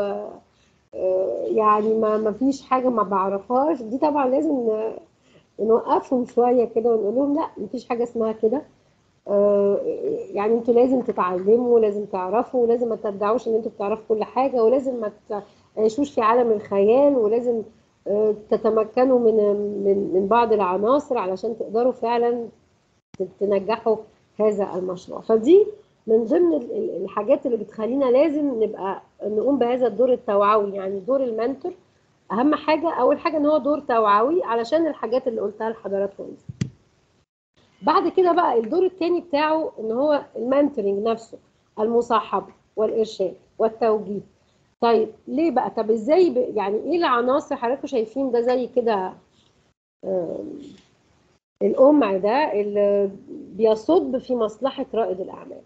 آه، يعني ما ما فيش حاجة ما بعرفهاش دي طبعا لازم ن- نوقفهم شوية كده ونقول لهم لا مفيش حاجة اسمها كده آه، يعني انتوا لازم تتعلموا لازم تعرفوا ولازم ما تدعوش ان انتوا بتعرفوا كل حاجة ولازم ما تعيشوش في عالم الخيال ولازم آه، تتمكنوا من من من بعض العناصر علشان تقدروا فعلا تنجحوا هذا المشروع فدي من ضمن ال- ال- الحاجات اللي بتخلينا لازم نبقى نقوم بهذا الدور التوعوي يعني دور المنتور اهم حاجه اول حاجه ان هو دور توعوي علشان الحاجات اللي قلتها لحضراتكم دي بعد كده بقى الدور الثاني بتاعه ان هو المنتورنج نفسه المصاحبه والارشاد والتوجيه طيب ليه بقى طب ازاي ب... يعني ايه العناصر حضراتكم شايفين ده زي كده آم، القمع ده اللي بيصب في مصلحه رائد الاعمال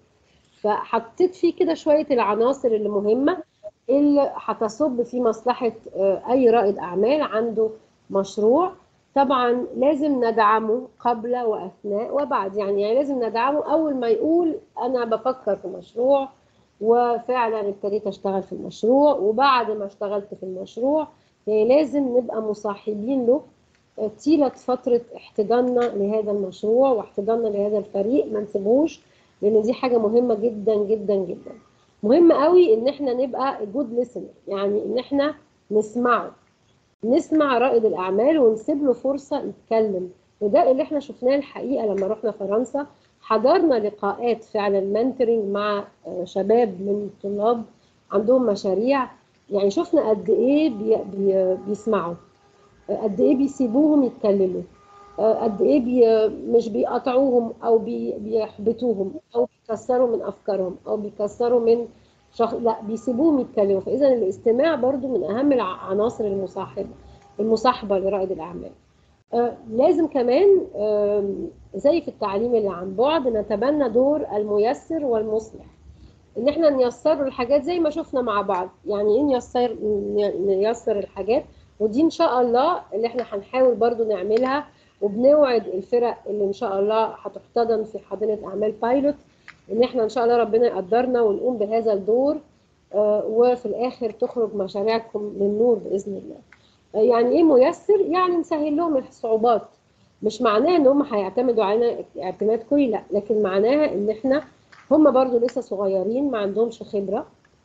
فحطيت فيه كده شويه العناصر اللي مهمه اللي هتصب في مصلحه آه، اي رائد اعمال عنده مشروع طبعا لازم ندعمه قبل واثناء وبعد يعني, يعني لازم ندعمه اول ما يقول انا بفكر في مشروع وفعلا ابتديت اشتغل في المشروع وبعد ما اشتغلت في المشروع يعني لازم نبقى مصاحبين له طيلة فترة احتضاننا لهذا المشروع واحتضاننا لهذا الفريق ما نسيبوش لان دي حاجة مهمة جدا جدا جدا مهم قوي ان احنا نبقى جود ليسنر يعني ان احنا نسمعه نسمع رائد الاعمال ونسيب له فرصه يتكلم وده اللي احنا شفناه الحقيقه لما رحنا فرنسا حضرنا لقاءات فعلا منتورنج مع آه، شباب من الطلاب عندهم مشاريع يعني شفنا قد ايه بي بي بيسمعوا آه، قد ايه بيسيبوهم يتكلموا آه، قد ايه بي مش بيقطعوهم او بي بيحبطوهم او بيكسروا من افكارهم او بيكسروا من شخص لا بيسيبوهم يتكلموا فاذا الاستماع برضو من اهم العناصر المصاحبه المصاحبه لرائد الاعمال آه لازم كمان آه زي في التعليم اللي عن بعد نتبنى دور الميسر والمصلح ان احنا نيسر له الحاجات زي ما شفنا مع بعض يعني ايه نيسر نيسر الحاجات ودي ان شاء الله اللي احنا هنحاول برضو نعملها وبنوعد الفرق اللي ان شاء الله هتحتضن في حاضنه اعمال بايلوت ان احنا ان شاء الله ربنا يقدرنا ونقوم بهذا الدور آه، وفي الاخر تخرج مشاريعكم من نور باذن الله آه، يعني ايه ميسر يعني نسهل لهم الصعوبات مش معناها ان هم هيعتمدوا علينا اعتماد كلي لا لكن معناها ان احنا هم برضو لسه صغيرين ما عندهمش خبره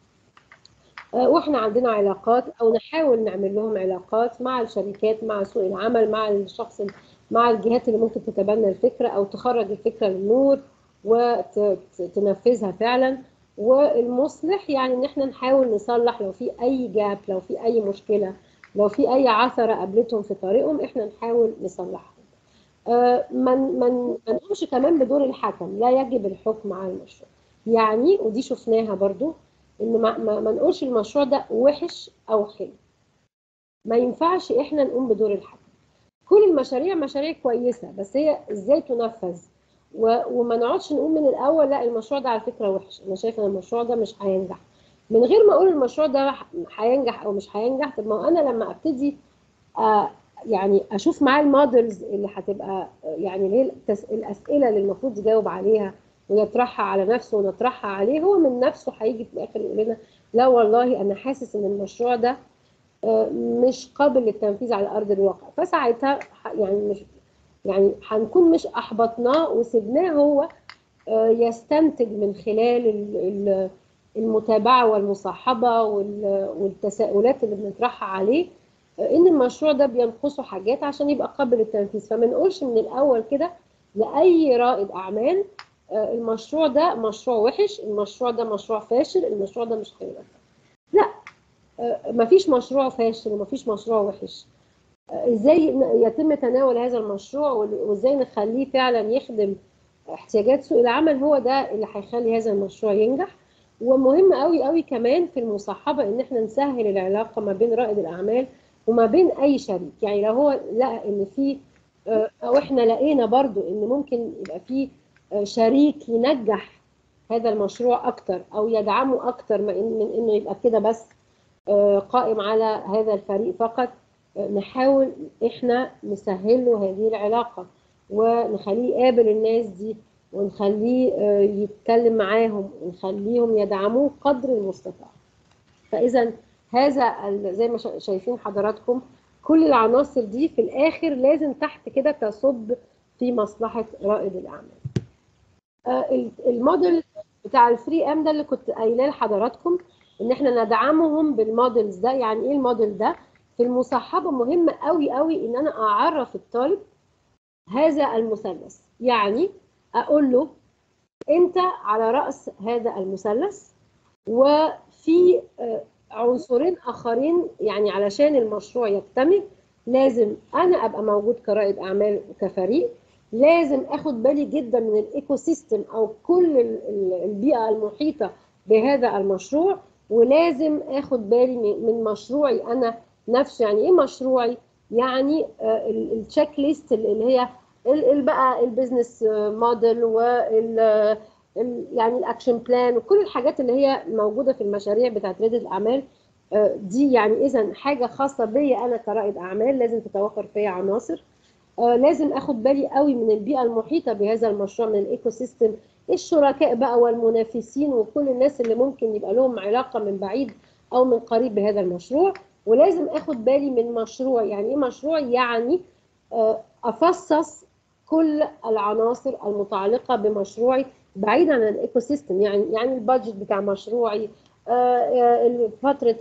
آه، واحنا عندنا علاقات او نحاول نعمل لهم علاقات مع الشركات مع سوق العمل مع الشخص مع الجهات اللي ممكن تتبنى الفكره او تخرج الفكره للنور وتنفذها فعلا والمصلح يعني ان احنا نحاول نصلح لو في اي جاب لو في اي مشكله لو في اي عثره قابلتهم في طريقهم احنا نحاول نصلحها آه، ما ما ما نقومش كمان بدور الحكم لا يجب الحكم على المشروع يعني ودي شفناها برضو ان ما, ما, ما نقولش المشروع ده وحش او حلو ما ينفعش احنا نقوم بدور الحكم كل المشاريع مشاريع كويسه بس هي ازاي تنفذ و... وما نقعدش نقول من الاول لا المشروع ده على فكره وحش انا شايفه ان المشروع ده مش هينجح من غير ما اقول المشروع ده هينجح او مش هينجح طب ما انا لما ابتدي آه يعني اشوف معاه المودلز اللي هتبقى يعني اللي هي التس... الاسئله اللي المفروض يجاوب عليها ويطرحها على نفسه ونطرحها عليه هو من نفسه هيجي في الاخر يقول لنا لا والله انا حاسس ان المشروع ده مش قابل للتنفيذ على ارض الواقع فساعتها يعني مش يعني هنكون مش احبطناه وسبناه هو يستنتج من خلال المتابعه والمصاحبه والتساؤلات اللي بنطرحها عليه ان المشروع ده بينقصه حاجات عشان يبقى قابل للتنفيذ فما نقولش من الاول كده لاي رائد اعمال المشروع ده مشروع وحش المشروع ده مشروع فاشل المشروع ده مش هينفع لا مفيش مشروع فاشل ومفيش مشروع وحش ازاي يتم تناول هذا المشروع وازاي نخليه فعلا يخدم احتياجات سوق العمل هو ده اللي هيخلي هذا المشروع ينجح ومهم قوي قوي كمان في المصاحبه ان احنا نسهل العلاقه ما بين رائد الاعمال وما بين اي شريك يعني لو هو لقى ان في او احنا لقينا برضو ان ممكن يبقى في شريك ينجح هذا المشروع اكتر او يدعمه اكتر من انه يبقى كده بس قائم على هذا الفريق فقط نحاول احنا نسهل له هذه العلاقه ونخليه يقابل الناس دي ونخليه يتكلم معاهم ونخليهم يدعموه قدر المستطاع فاذا هذا زي ما شايفين حضراتكم كل العناصر دي في الاخر لازم تحت كده تصب في مصلحه رائد الاعمال الموديل بتاع الفري ام ده اللي كنت قايلاه لحضراتكم ان احنا ندعمهم بالموديلز ده يعني ايه الموديل ده في المصاحبه مهم قوي قوي ان انا اعرف الطالب هذا المثلث يعني اقول له انت على راس هذا المثلث وفي عنصرين اخرين يعني علشان المشروع يكتمل لازم انا ابقى موجود كرائد اعمال وكفريق لازم اخد بالي جدا من الايكو سيستم او كل البيئه المحيطه بهذا المشروع ولازم اخد بالي من مشروعي انا نفسه يعني ايه مشروعي يعني التشيك ليست اللي هي بقى البيزنس موديل وال يعني الاكشن بلان وكل الحاجات اللي هي موجوده في المشاريع بتاعت رياده الاعمال دي يعني اذا حاجه خاصه بيا انا كرائد اعمال لازم تتوفر فيها عناصر لازم اخد بالي قوي من البيئه المحيطه بهذا المشروع من الايكو سيستم الشركاء بقى والمنافسين وكل الناس اللي ممكن يبقى لهم علاقه من بعيد او من قريب بهذا المشروع ولازم اخد بالي من مشروع يعني ايه مشروع يعني افصص كل العناصر المتعلقه بمشروعي بعيدا عن الايكو سيستم يعني يعني البادجت بتاع مشروعي فتره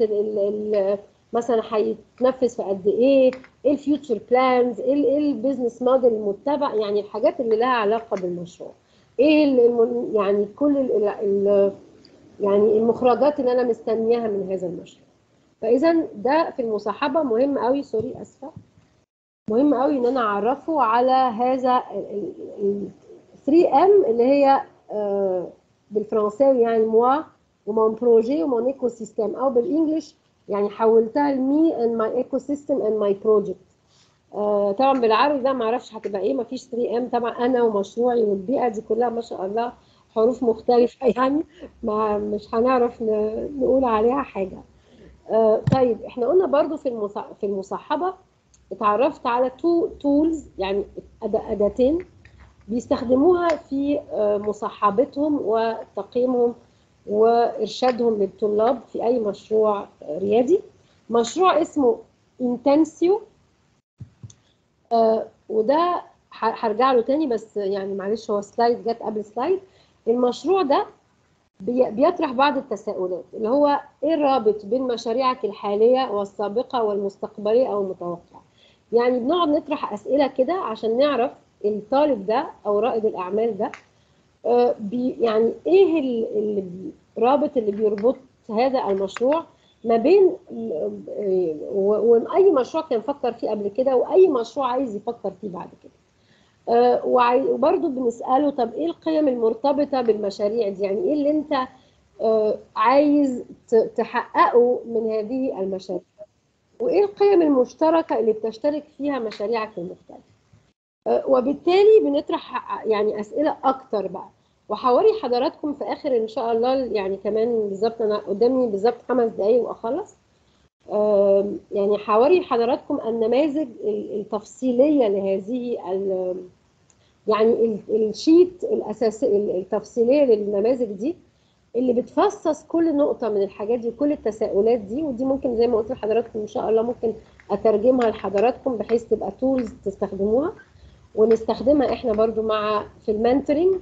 مثلا هيتنفذ في قد ايه ايه الفيوتشر بلانز ايه البيزنس موديل المتبع يعني الحاجات اللي لها علاقه بالمشروع ايه يعني كل ال ال يعني المخرجات اللي انا مستنياها من هذا المشروع فاذا ده في المصاحبه مهم قوي سوري اسفه مهم قوي ان انا اعرفه على هذا ال 3 ام اللي هي بالفرنساوي يعني موا ومون بروجي ومون ايكو سيستم او بالانجلش يعني حولتها لمي اند ماي ايكو سيستم اند ماي بروجكت طبعا بالعربي ده ما اعرفش هتبقى ايه ما فيش 3 ام طبعا انا ومشروعي والبيئه دي كلها ما شاء الله حروف مختلفه يعني ما مش هنعرف نقول عليها حاجه آه طيب احنا قلنا برضو في في المصاحبه اتعرفت على تو تولز يعني اداتين بيستخدموها في مصاحبتهم وتقييمهم وارشادهم للطلاب في اي مشروع ريادي مشروع اسمه انتنسيو آه وده هرجع له تاني بس يعني معلش هو سلايد جت قبل سلايد المشروع ده بيطرح بعض التساؤلات اللي هو ايه الرابط بين مشاريعك الحاليه والسابقه والمستقبليه او المتوقعه يعني بنقعد نطرح اسئله كده عشان نعرف الطالب ده او رائد الاعمال ده آه بي يعني ايه الرابط اللي بيربط هذا المشروع ما بين واي مشروع كان فكر فيه قبل كده واي مشروع عايز يفكر فيه بعد كده آه، وعاي- وبرضه بنسأله طب ايه القيم المرتبطة بالمشاريع دي يعني ايه اللي انت آه، عايز ت- تحققه من هذه المشاريع وايه القيم المشتركة اللي بتشترك فيها مشاريعك المختلفة آه، وبالتالي بنطرح يعني أسئلة أكتر بقى وحواري حضراتكم في آخر إن شاء الله يعني كمان بالظبط أنا قدامي بالظبط خمس دقايق وأخلص آم، يعني حواري حضراتكم النماذج ال- التفصيلية لهذه ال- يعني ال- الشيت الأساسي التفصيلية للنماذج دي اللي بتفصص كل نقطة من الحاجات دي كل التساؤلات دي ودي ممكن زي ما قلت لحضراتكم إن شاء الله ممكن أترجمها لحضراتكم بحيث تبقى تولز تستخدموها ونستخدمها احنا برضو مع في المنتورنج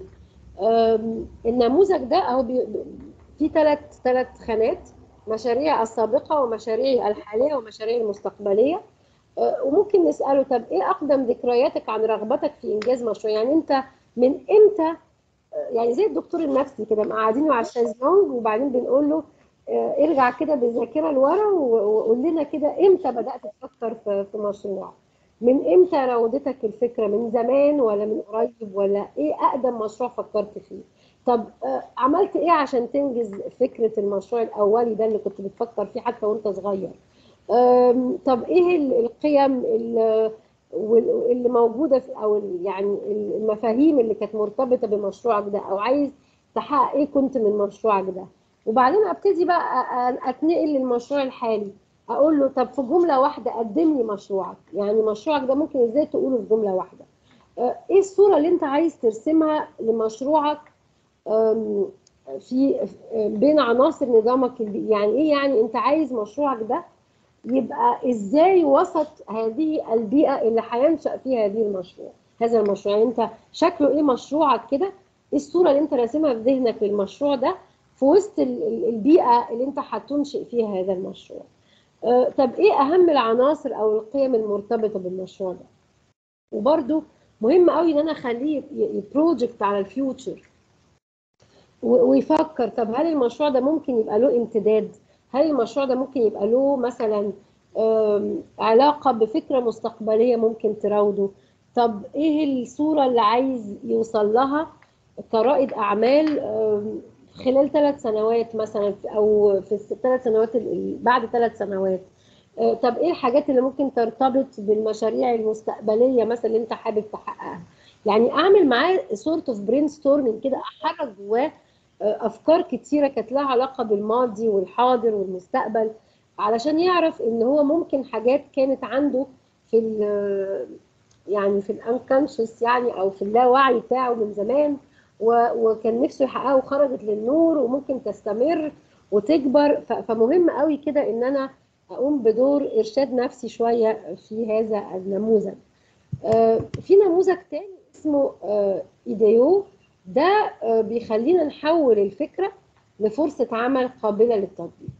أم، النموذج ده اهو بي- بي- في ثلاث ثلاث خانات مشاريع السابقة ومشاريع الحالية ومشاريع المستقبلية أه، وممكن نسأله طب ايه اقدم ذكرياتك عن رغبتك في انجاز مشروع يعني انت من امتى أه، يعني زي الدكتور النفسي كده مقعدينه على الشازلونج وبعدين بنقول له أه، ارجع كده بالذاكرة لورا و- وقول لنا كده امتى بدأت تفكر في في مشروع من امتى راودتك الفكره من زمان ولا من قريب ولا ايه اقدم مشروع فكرت فيه طب آه، عملت ايه عشان تنجز فكره المشروع الاولي ده اللي كنت بتفكر فيه حتى وانت صغير آم، طب ايه ال- القيم ال- وال- اللي موجوده في او ال- يعني المفاهيم اللي كانت مرتبطه بمشروعك ده او عايز تحقق ايه كنت من مشروعك ده وبعدين ابتدي بقى أ- أ- اتنقل للمشروع الحالي اقول له طب في جمله واحده قدم لي مشروعك يعني مشروعك ده ممكن ازاي تقوله في جمله واحده آه، ايه الصوره اللي انت عايز ترسمها لمشروعك آم، في آه، بين عناصر نظامك البيئي يعني ايه يعني انت عايز مشروعك ده يبقى ازاي وسط هذه البيئه اللي هينشا فيها هذه المشروع هذا المشروع يعني انت شكله ايه مشروعك كده ايه الصوره اللي انت راسمها في ذهنك للمشروع ده في وسط ال- ال- البيئه اللي انت هتنشئ فيها هذا المشروع آه، طب ايه اهم العناصر او القيم المرتبطه بالمشروع ده وبرده مهم قوي ان انا اخليه بروجكت على الفيوتشر و- ويفكر طب هل المشروع ده ممكن يبقى له امتداد هل المشروع ده ممكن يبقى له مثلا آم، علاقة بفكرة مستقبلية ممكن تراوده طب ايه الصورة اللي عايز يوصل لها كرائد اعمال آم، خلال ثلاث سنوات مثلا او في الثلاث سنوات ال- ال- بعد ثلاث سنوات آه، طب ايه الحاجات اللي ممكن ترتبط بالمشاريع المستقبليه مثلا اللي انت حابب تحققها يعني اعمل معاه سورت اوف برين ستورمنج كده احرك جواه آه، افكار كتيره كانت لها علاقه بالماضي والحاضر والمستقبل علشان يعرف ان هو ممكن حاجات كانت عنده في ال يعني في الانكونشس يعني او في اللاوعي بتاعه من زمان و- وكان نفسه يحققها وخرجت للنور وممكن تستمر وتكبر ف- فمهم قوي كده ان انا اقوم بدور ارشاد نفسي شويه في هذا النموذج آه، في نموذج تاني اسمه آه، ايديو ده آه، بيخلينا نحول الفكره لفرصه عمل قابله للتطبيق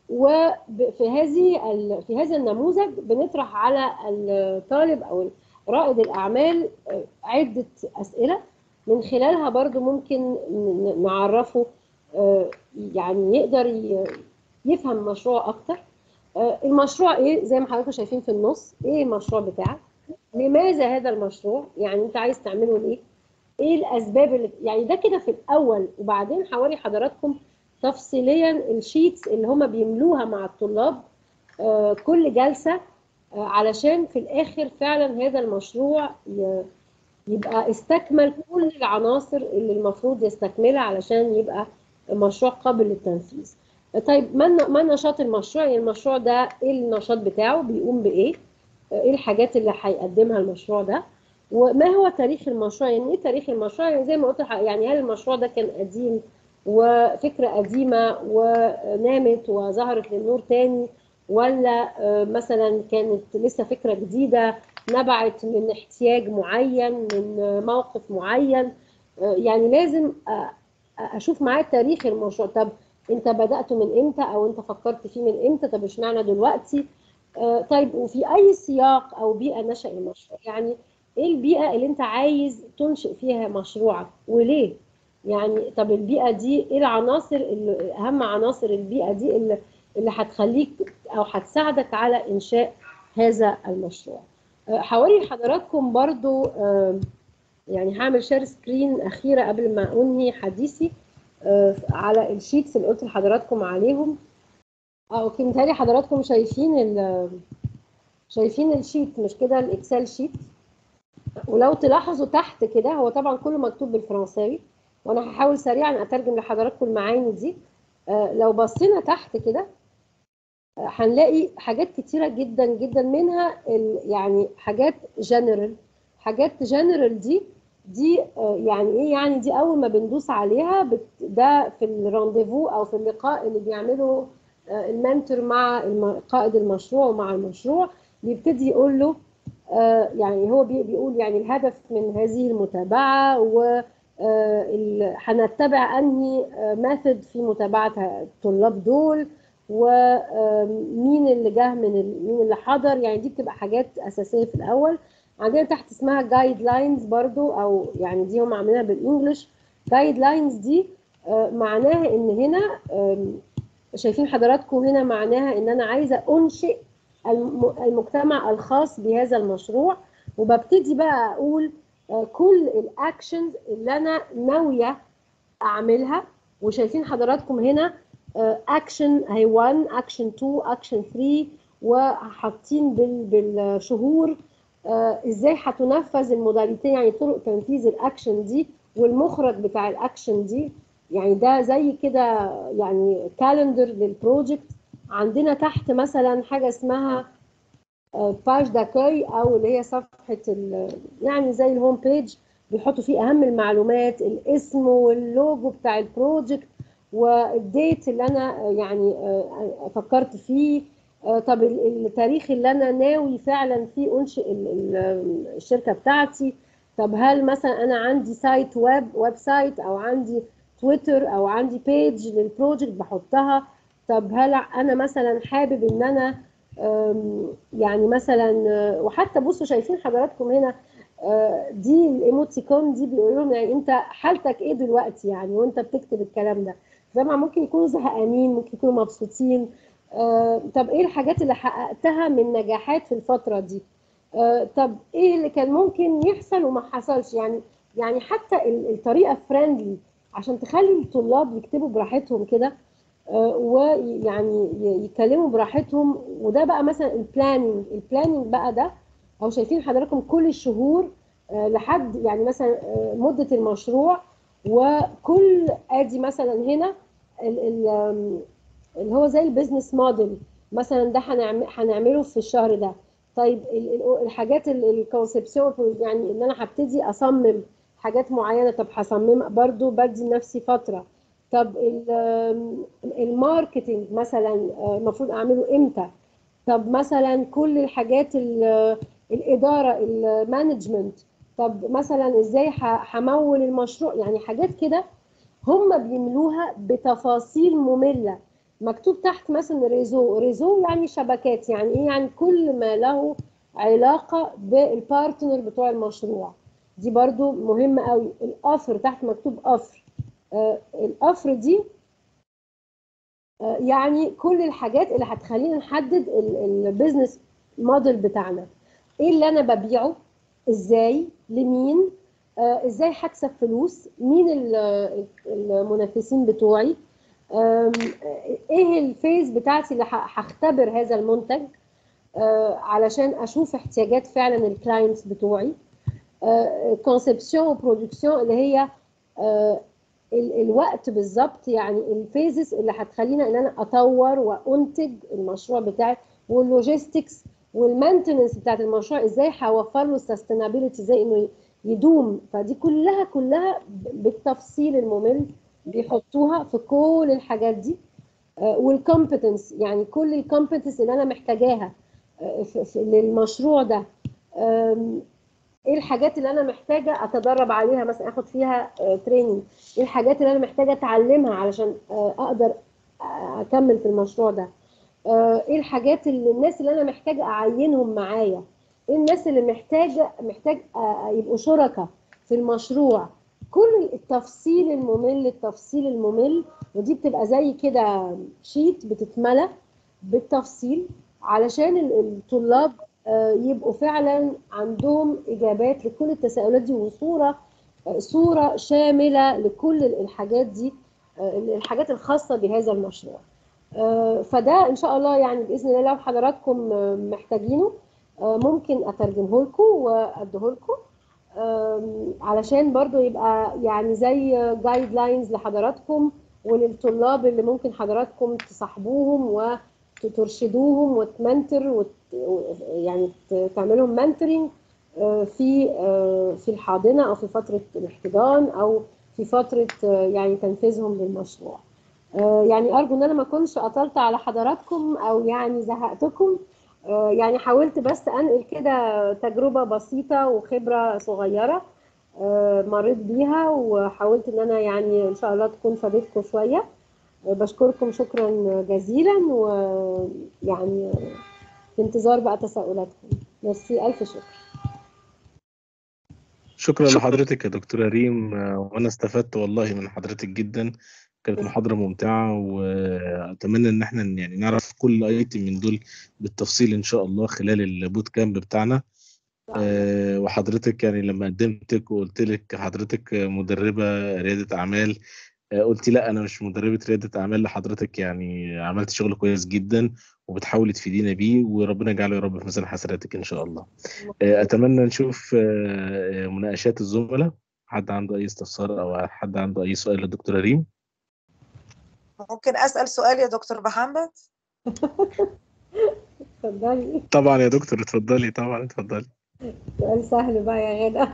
وفي هذه ال- في هذا النموذج بنطرح على الطالب او رائد الاعمال آه، عده اسئله من خلالها برضو ممكن ن- نعرفه آه، يعني يقدر ي- يفهم مشروع اكتر آه، المشروع ايه زي ما حضراتكم شايفين في النص ايه المشروع بتاعك لماذا هذا المشروع يعني انت عايز تعمله ليه ايه الاسباب اللي يعني ده كده في الاول وبعدين حوالي حضراتكم تفصيليا الشيتس اللي هم بيملوها مع الطلاب آه، كل جلسه آه، علشان في الاخر فعلا هذا المشروع ي- يبقى استكمل كل العناصر اللي المفروض يستكملها علشان يبقى مشروع قابل للتنفيذ طيب ما ما نشاط المشروع يعني المشروع ده ايه النشاط بتاعه بيقوم بايه ايه الحاجات اللي هيقدمها المشروع ده وما هو تاريخ المشروع يعني ايه تاريخ المشروع يعني زي ما قلت لح- يعني هل المشروع ده كان قديم وفكرة قديمة ونامت وظهرت للنور تاني ولا آه، مثلا كانت لسه فكرة جديدة نبعت من احتياج معين من آه، موقف معين آه، يعني لازم آه، اشوف معاه تاريخ المشروع طب انت بدأته من امتى او انت فكرت فيه من امتى طب اشمعنى دلوقتي آه، طيب وفي اي سياق او بيئة نشأ المشروع يعني ايه البيئة اللي انت عايز تنشئ فيها مشروعك وليه يعني طب البيئة دي ايه العناصر اللي اهم عناصر البيئة دي اللي اللي هتخليك او هتساعدك على انشاء هذا المشروع آه، حوالي حضراتكم برضو آه، يعني هعمل شير سكرين اخيره قبل ما انهي حديثي آه، على الشيتس اللي قلت لحضراتكم عليهم اه اوكي متهيألي حضراتكم شايفين ال شايفين الشيت مش كده الاكسل شيت ولو تلاحظوا تحت كده هو طبعا كله مكتوب بالفرنساوي وانا هحاول سريعا اترجم لحضراتكم المعاني دي آه، لو بصينا تحت كده آه، هنلاقي حاجات كتيرة جدا جدا منها ال- يعني حاجات جنرال حاجات جنرال دي دي آه، يعني ايه يعني دي اول ما بندوس عليها بت- ده في الرانديفو او في اللقاء اللي بيعمله آه، المنتور مع الم- قائد المشروع ومع المشروع بيبتدي يقول له آه، يعني هو بي- بيقول يعني الهدف من هذه المتابعة و آه، ال- هنتبع انهي ميثود في متابعة الطلاب دول ومين اللي جه من ال- مين اللي حضر يعني دي بتبقى حاجات اساسيه في الاول عندنا تحت اسمها جايد لاينز برضو او يعني دي هم عاملينها بالانجلش جايد لاينز دي آه، معناها ان هنا آم، شايفين حضراتكم هنا معناها ان انا عايزه انشئ الم- المجتمع الخاص بهذا المشروع وببتدي بقى اقول آه، كل الاكشنز اللي انا ناويه اعملها وشايفين حضراتكم هنا اكشن هي 1 اكشن 2 اكشن 3 وحاطين بال- بالشهور آه، ازاي هتنفذ الموداليتي يعني طرق تنفيذ الاكشن دي والمخرج بتاع الاكشن دي يعني ده زي كده يعني كالندر للبروجكت عندنا تحت مثلا حاجه اسمها باج داكوي او اللي هي صفحه ال- يعني زي الهوم بيج بيحطوا فيه اهم المعلومات الاسم واللوجو بتاع البروجكت والديت اللي انا آه، يعني آه، فكرت فيه آه، طب ال- التاريخ اللي انا ناوي فعلا فيه انشئ ال- ال- الشركه بتاعتي طب هل مثلا انا عندي سايت ويب ويب سايت او عندي تويتر او عندي بيج للبروجكت بحطها طب هل انا مثلا حابب ان انا أم، يعني مثلا آه، وحتى بصوا شايفين حضراتكم هنا آه، دي الايموتيكون دي بيقولوا لهم يعني انت حالتك ايه دلوقتي يعني وانت بتكتب الكلام ده طبعا ممكن يكونوا زهقانين ممكن يكونوا مبسوطين آه، طب ايه الحاجات اللي حققتها من نجاحات في الفترة دي آه، طب ايه اللي كان ممكن يحصل وما حصلش يعني يعني حتى ال- الطريقة فريندلي عشان تخلي الطلاب يكتبوا براحتهم كده آه، ويعني ي- يتكلموا براحتهم وده بقى مثلا البلاننج البلاننج بقى ده او شايفين حضراتكم كل الشهور آه، لحد يعني مثلا آه، مدة المشروع وكل ادي مثلا هنا ال- ال- آم، اللي هو زي البيزنس موديل مثلا ده هنعم- هنعمله في الشهر ده طيب ال- ال- الحاجات الكونسبسيون يعني ان انا هبتدي اصمم حاجات معينه طب هصمم برضو بدي لنفسي فتره طب ال- آم، الماركتينج مثلا آه، المفروض اعمله امتى طب مثلا كل الحاجات ال- الاداره المانجمنت طب مثلا ازاي ه- همول المشروع يعني حاجات كده هم بيملوها بتفاصيل ممله مكتوب تحت مثلا ريزو ريزو يعني شبكات يعني ايه يعني كل ما له علاقه بالبارتنر بتوع المشروع دي برضو مهمه قوي الافر تحت مكتوب افر آه الافر دي آه يعني كل الحاجات اللي هتخلينا نحدد البيزنس موديل بتاعنا ايه اللي انا ببيعه ازاي لمين آه ازاي هكسب فلوس مين ال- المنافسين بتوعي آم، ايه الفيز بتاعتي اللي ه- هختبر هذا المنتج آه، علشان اشوف احتياجات فعلا الكلاينتس بتوعي كونسبسيون وبرودكسيون اللي هي آه، ال- الوقت بالظبط يعني الفيزز اللي هتخلينا ان انا اطور وانتج المشروع بتاعي واللوجيستكس والمينتننس بتاعت المشروع ازاي هوفر له السستينابيلتي ازاي انه يدوم فدي كلها كلها ب- بالتفصيل الممل بيحطوها في كل الحاجات دي والكومبتنس يعني كل الكومبتنس اللي انا محتاجاها آه، في- في- للمشروع ده آم، ايه الحاجات اللي انا محتاجه اتدرب عليها مثلا اخد فيها تريننج ايه الحاجات اللي انا محتاجه اتعلمها علشان آه، اقدر آه، اكمل في المشروع ده آه، ايه الحاجات اللي الناس اللي انا محتاجه اعينهم معايا ايه الناس اللي محتاجه محتاج آه، يبقوا شركاء في المشروع كل التفصيل الممل التفصيل الممل ودي بتبقى زي كده شيت بتتملى بالتفصيل علشان ال- الطلاب آه، يبقوا فعلا عندهم اجابات لكل التساؤلات دي وصوره آه، صوره شامله لكل الحاجات دي آه، الحاجات الخاصه بهذا المشروع آه، فده ان شاء الله يعني باذن الله لو حضراتكم آه، محتاجينه آه، ممكن اترجمه لكم واديه لكم آم، علشان برضو يبقى يعني زي جايد لاينز لحضراتكم وللطلاب اللي ممكن حضراتكم تصاحبوهم وترشدوهم وتمنتر وت... يعني ت- تعملهم منتورنج في آه، في الحاضنه او في فتره الاحتضان او في فتره آه، يعني تنفيذهم للمشروع. آه، يعني ارجو ان انا ما اكونش اطلت على حضراتكم او يعني زهقتكم آه، يعني حاولت بس انقل كده تجربه بسيطه وخبره صغيره آه، مريت بيها وحاولت ان انا يعني ان شاء الله تكون فادتكم شويه آه، بشكركم شكرا جزيلا ويعني في انتظار بقى تساؤلاتكم ميرسي الف شكر شكرا لحضرتك يا دكتورة ريم آه، وأنا استفدت والله من حضرتك جدا كانت محاضرة ممتعة وأتمنى إن احنا يعني نعرف كل أيتم من دول بالتفصيل إن شاء الله خلال البوت كامب بتاعنا آه، وحضرتك يعني لما قدمتك وقلت لك حضرتك مدربة ريادة أعمال آه، قلت لا أنا مش مدربة ريادة أعمال لحضرتك يعني عملت شغل كويس جدا وبتحاولي تفيدينا بيه وربنا يجعله يا رب في ميزان حسناتك إن شاء الله آه، أتمنى نشوف آه، آه، مناقشات الزملاء حد عنده أي استفسار أو حد عنده أي سؤال للدكتورة ريم ممكن اسال سؤال يا دكتور محمد اتفضلي طبعا يا دكتور اتفضلي طبعا اتفضلي سؤال سهل بقى يا غدا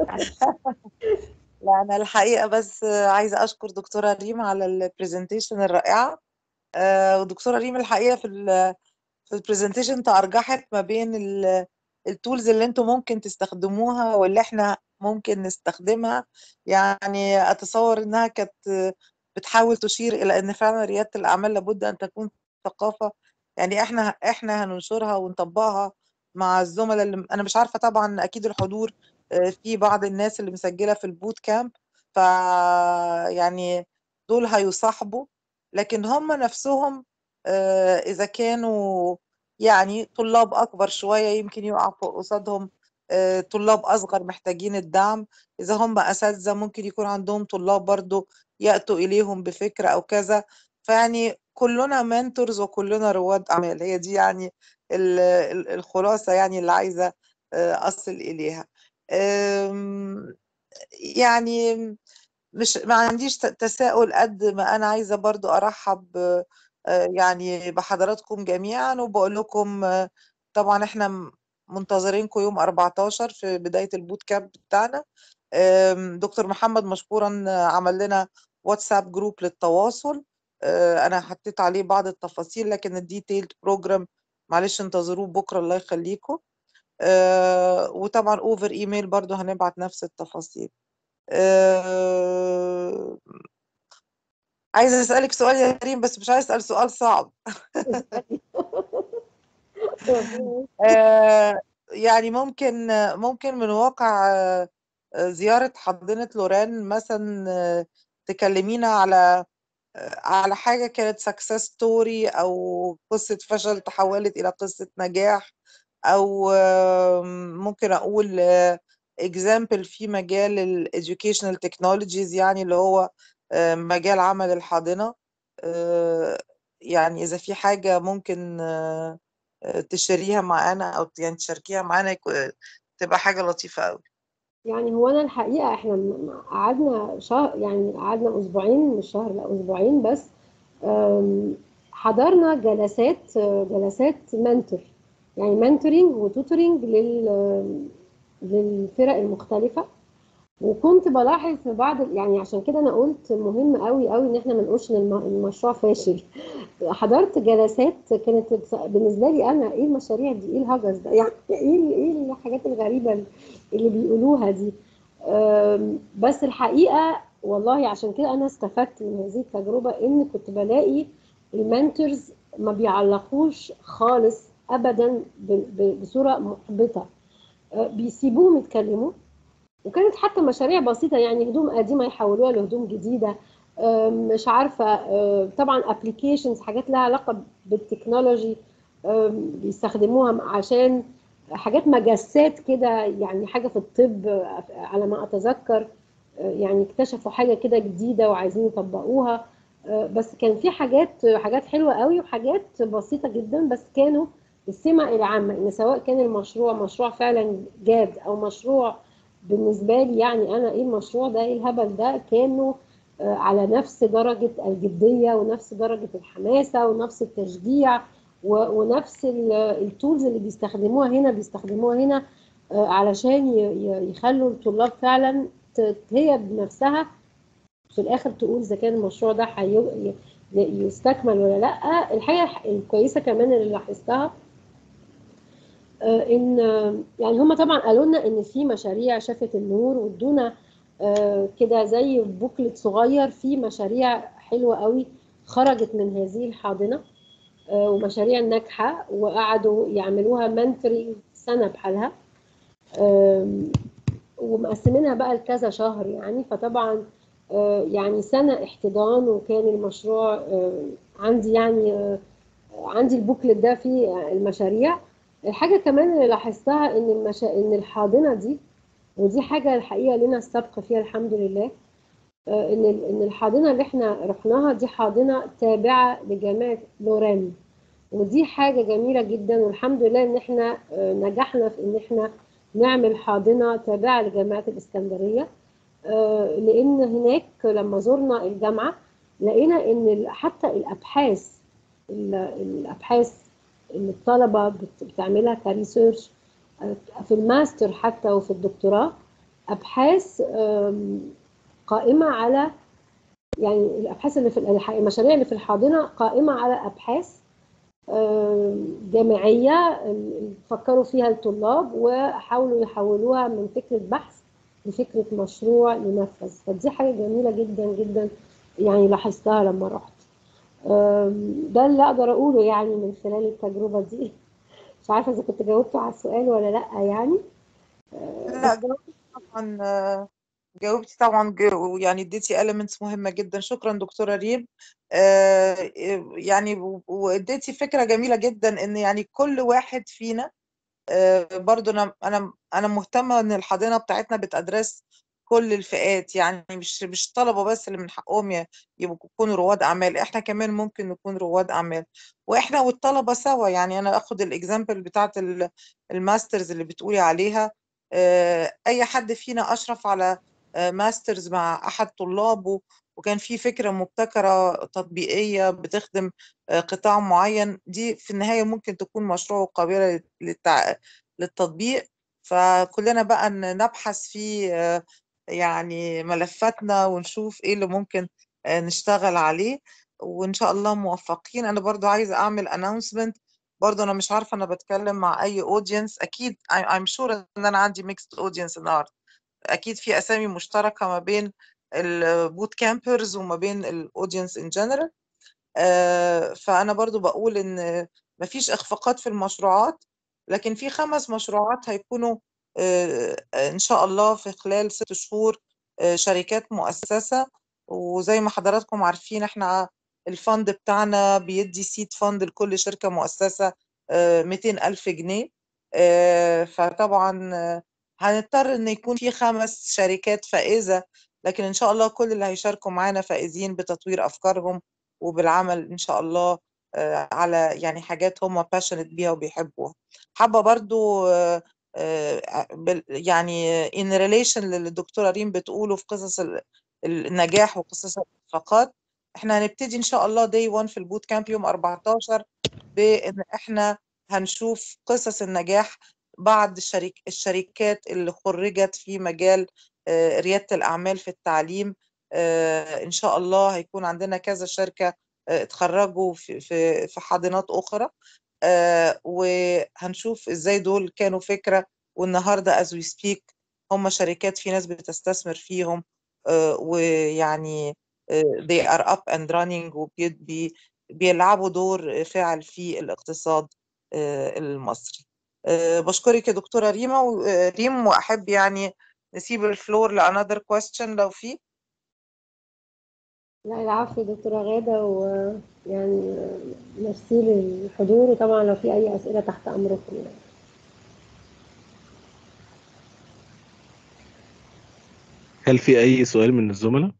لا انا الحقيقه بس عايزه اشكر دكتوره ريم على البرزنتيشن الرائعه آه، ودكتوره ريم الحقيقه في ال في البرزنتيشن تأرجحت ما بين التولز اللي انتم ممكن تستخدموها واللي احنا ممكن نستخدمها يعني اتصور انها كانت بتحاول تشير الى ان فعلا رياده الاعمال لابد ان تكون ثقافه يعني احنا احنا هننشرها ونطبقها مع الزملاء اللي انا مش عارفه طبعا اكيد الحضور آه، في بعض الناس اللي مسجله في البوت كامب ف يعني دول هيصاحبوا لكن هم نفسهم آه، اذا كانوا يعني طلاب اكبر شويه يمكن يقع فوق قصادهم آه، طلاب اصغر محتاجين الدعم اذا هم اساتذه ممكن يكون عندهم طلاب برضو ياتوا اليهم بفكره او كذا فيعني كلنا منتورز وكلنا رواد اعمال هي دي يعني ال- ال- الخلاصه يعني اللي عايزه آه، اصل اليها آم، يعني مش ما عنديش ت- تساؤل قد ما انا عايزه برضو ارحب آه، يعني بحضراتكم جميعا وبقول لكم آه، طبعا احنا م- منتظرينكم يوم 14 في بدايه البوت كامب بتاعنا آم، دكتور محمد مشكورا آه، عمل لنا واتساب جروب للتواصل آه، انا حطيت عليه بعض التفاصيل لكن الديتيلد بروجرام معلش انتظروه بكره الله يخليكم آه، وطبعا اوفر ايميل برضو هنبعت نفس التفاصيل آه، عايزة أسألك سؤال يا ريم بس مش عايزة أسأل سؤال صعب آه، يعني ممكن ممكن من واقع آه، آه، زيارة حضانة لوران مثلا آه، تكلمينا على آه، على حاجة كانت success story أو قصة فشل تحولت إلى قصة نجاح أو آه، ممكن أقول آه، example في مجال ال educational technologies يعني اللي هو آه، مجال عمل الحاضنة آه، يعني إذا في حاجة ممكن آه، آه، تشاريها معانا أو يعني تشاركيها معانا يكو- تبقى حاجة لطيفة أوي يعني هو انا الحقيقه احنا م- قعدنا شهر يعني قعدنا اسبوعين مش شهر لا اسبوعين بس أم، حضرنا جلسات آه، جلسات منتور يعني منتورنج وتوتورنج لل للفرق المختلفه وكنت بلاحظ في بعض يعني عشان كده انا قلت مهم قوي قوي ان احنا ما نقولش ان الم- المشروع فاشل حضرت جلسات كانت بص- بالنسبه لي انا ايه المشاريع دي ايه الهجس ده يعني ايه ال- ايه الحاجات الغريبه اللي بيقولوها دي أم، بس الحقيقه والله عشان كده انا استفدت من هذه التجربه ان كنت بلاقي المنتورز ما بيعلقوش خالص ابدا ب- ب- بصوره محبطه أه، بيسيبوهم يتكلموا وكانت حتى مشاريع بسيطة يعني هدوم قديمة يحولوها لهدوم جديدة أم، مش عارفة أم، طبعا ابلكيشنز حاجات لها علاقة بالتكنولوجي أم، بيستخدموها عشان حاجات مجسات كده يعني حاجه في الطب آه، على ما اتذكر آه، يعني اكتشفوا حاجه كده جديده وعايزين يطبقوها آه، بس كان في حاجات حاجات حلوه قوي وحاجات بسيطه جدا بس كانوا السمة العامة ان سواء كان المشروع مشروع فعلا جاد او مشروع بالنسبة لي يعني انا ايه المشروع ده ايه الهبل ده كانوا آه، على نفس درجة الجدية ونفس درجة الحماسة ونفس التشجيع و- ونفس ال- التولز اللي بيستخدموها هنا بيستخدموها هنا آه، علشان ي- ي- يخلوا الطلاب فعلا ت- هي بنفسها في الاخر تقول اذا كان المشروع ده حي- ي- يستكمل ولا لا الحاجه الكويسه كمان اللي لاحظتها آه، ان آه، يعني هم طبعا قالوا لنا ان في مشاريع شافت النور وادونا آه، كده زي بوكلت صغير فيه مشاريع حلوه قوي خرجت من هذه الحاضنه آه، ومشاريع ناجحه وقعدوا يعملوها منتوري سنه بحالها آم، ومقسمينها بقى لكذا شهر يعني فطبعا آه، يعني سنة احتضان وكان المشروع آه، عندي يعني آه، عندي البوكلت ده فيه المشاريع الحاجة كمان اللي لاحظتها ان المشا... ان الحاضنة دي ودي حاجة الحقيقة لنا السبق فيها الحمد لله آه، ان ال- ان الحاضنة اللي احنا رحناها دي حاضنة تابعة لجامعة لوران ودي حاجة جميلة جدا والحمد لله ان احنا آه، نجحنا في ان احنا نعمل حاضنة تابعة لجامعة الإسكندرية آه، لأن هناك لما زرنا الجامعة لقينا إن ال- حتى الأبحاث ال- الأبحاث اللي الطلبة بت- بتعملها كريسيرش آه، في الماستر حتى وفي الدكتوراه أبحاث آم، قائمة على يعني الأبحاث اللي في الح- المشاريع اللي في الحاضنة قائمة على أبحاث آم، جامعية ال- فكروا فيها الطلاب وحاولوا يحولوها من فكرة بحث لفكرة مشروع ينفذ فدي حاجة جميلة جدا جدا يعني لاحظتها لما رحت آم، ده اللي أقدر أقوله يعني من خلال التجربة دي مش عارفة إذا كنت جاوبته على السؤال ولا لأ يعني لا جاوبتي طبعا آه، جاوبتي طبعا جو- يعني اديتي elements مهمة جدا شكرا دكتورة ريم آه، يعني و- واديتي فكرة جميلة جدا ان يعني كل واحد فينا آه، برضو انا انا انا مهتمة ان الحضانة بتاعتنا بتدرس كل الفئات يعني مش مش طلبة بس اللي من حقهم ي- يبقوا يكونوا رواد اعمال احنا كمان ممكن نكون رواد اعمال واحنا والطلبة سوا يعني انا اخد الاكزامبل بتاعت ال- الماسترز اللي بتقولي عليها آه، اي حد فينا اشرف على آه، ماسترز مع احد طلابه وكان في فكرة مبتكرة تطبيقية بتخدم آه، قطاع معين دي في النهاية ممكن تكون مشروع قابلة للتع... للتطبيق فكلنا بقى ن- نبحث في آه، يعني ملفاتنا ونشوف ايه اللي ممكن آه، نشتغل عليه وان شاء الله موفقين انا برضو عايزة اعمل announcement برضو انا مش عارفة انا بتكلم مع اي audience اكيد I- I'm sure ان انا عندي mixed audience النهاردة اكيد في اسامي مشتركة ما بين البوت كامبرز وما بين الاودينس ان جنرال آه، فأنا برضو بقول إن مفيش إخفاقات في المشروعات لكن في خمس مشروعات هيكونوا آه، إن شاء الله في خلال ست شهور آه، شركات مؤسسة وزي ما حضراتكم عارفين إحنا الفند بتاعنا بيدي سيد فند لكل شركة مؤسسة 200 ألف جنيه آه، فطبعا آه، هنضطر إن يكون في خمس شركات فائزة لكن إن شاء الله كل اللي هيشاركوا معانا فائزين بتطوير أفكارهم وبالعمل إن شاء الله آه، على يعني حاجات هم passionate بيها وبيحبوها حابة برضو آه، آه، بال- يعني in relation للي الدكتورة ريم بتقوله في قصص ال- النجاح وقصص الإخفاقات احنا هنبتدي إن شاء الله day one في البوت كامب يوم 14 بإن احنا هنشوف قصص النجاح بعض الشريك الشركات اللي خرجت في مجال آه، ريادة الأعمال في التعليم آه، إن شاء الله هيكون عندنا كذا شركة آه، اتخرجوا في في في حاضنات أخرى آه، وهنشوف إزاي دول كانوا فكرة والنهاردة as we speak هم شركات في ناس بتستثمر فيهم آه، ويعني آه، they are up and running وبيلعبوا دور فاعل في الاقتصاد آه، المصري آه، بشكرك يا دكتورة ريما و- آه، ريم وأحب يعني نسيب الفلور لأنذر question لو في لا العفو يا دكتورة غادة ويعني ميرسي للحضور وطبعا لو في أي أسئلة تحت أمركم يعني هل في أي سؤال من الزملاء؟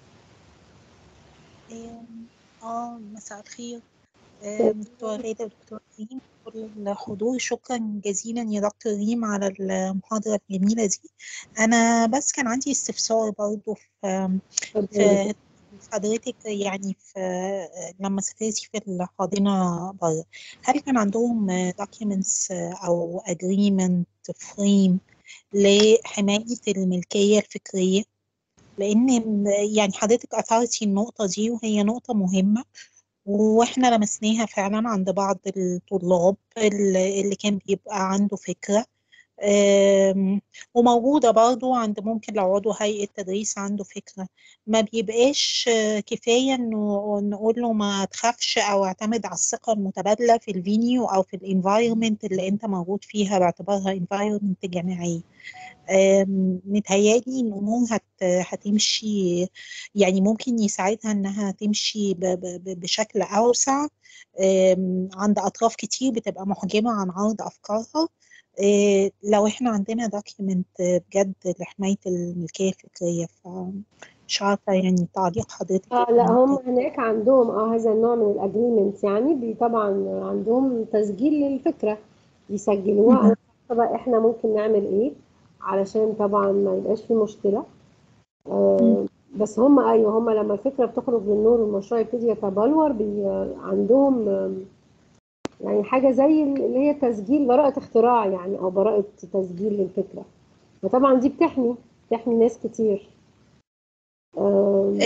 اه مساء الخير آه، دكتورة غادة ودكتورة ريم كل الحضور شكرا جزيلا يا دكتور ريم على المحاضرة الجميلة دي أنا بس كان عندي استفسار برضو في في حضرتك يعني في لما سافرتي في الحاضنة بره هل كان عندهم documents أو agreement frame لحماية الملكية الفكرية؟ لأن يعني حضرتك أثرتي النقطة دي وهي نقطة مهمة واحنا لمسناها فعلا عند بعض الطلاب اللي اللي كان بيبقى عنده فكرة آم، وموجودة برضو عند ممكن لو عضو هيئة تدريس عنده فكرة ما بيبقاش آه، كفاية انه نقول له ما تخافش او اعتمد على الثقة المتبادلة في الفينيو او في الانفايرمنت اللي انت موجود فيها باعتبارها انفايرمنت جامعية آم، متهيألي الأمور هت هتمشي يعني ممكن يساعدها إنها تمشي ب- ب- ب- بشكل أوسع آم، عند أطراف كتير بتبقى محجمة عن عرض أفكارها آه، لو إحنا عندنا دوكيمنت بجد لحماية الملكية الفكرية فمش عارفة يعني تعليق حضرتك اه في لا هم النقطة دي. هناك عندهم اه هذا النوع من الاجريمنت يعني بي طبعا عندهم تسجيل للفكره يسجلوها انا عارفة بقى احنا ممكن نعمل ايه علشان طبعا ما يبقاش في مشكله آه بس هم ايوه هم لما الفكره بتخرج للنور والمشروع يبتدي يتبلور بي عندهم آم، يعني حاجه زي اللي هي تسجيل براءه اختراع يعني او براءه تسجيل للفكره فطبعا دي بتحمي بتحمي ناس كتير آم،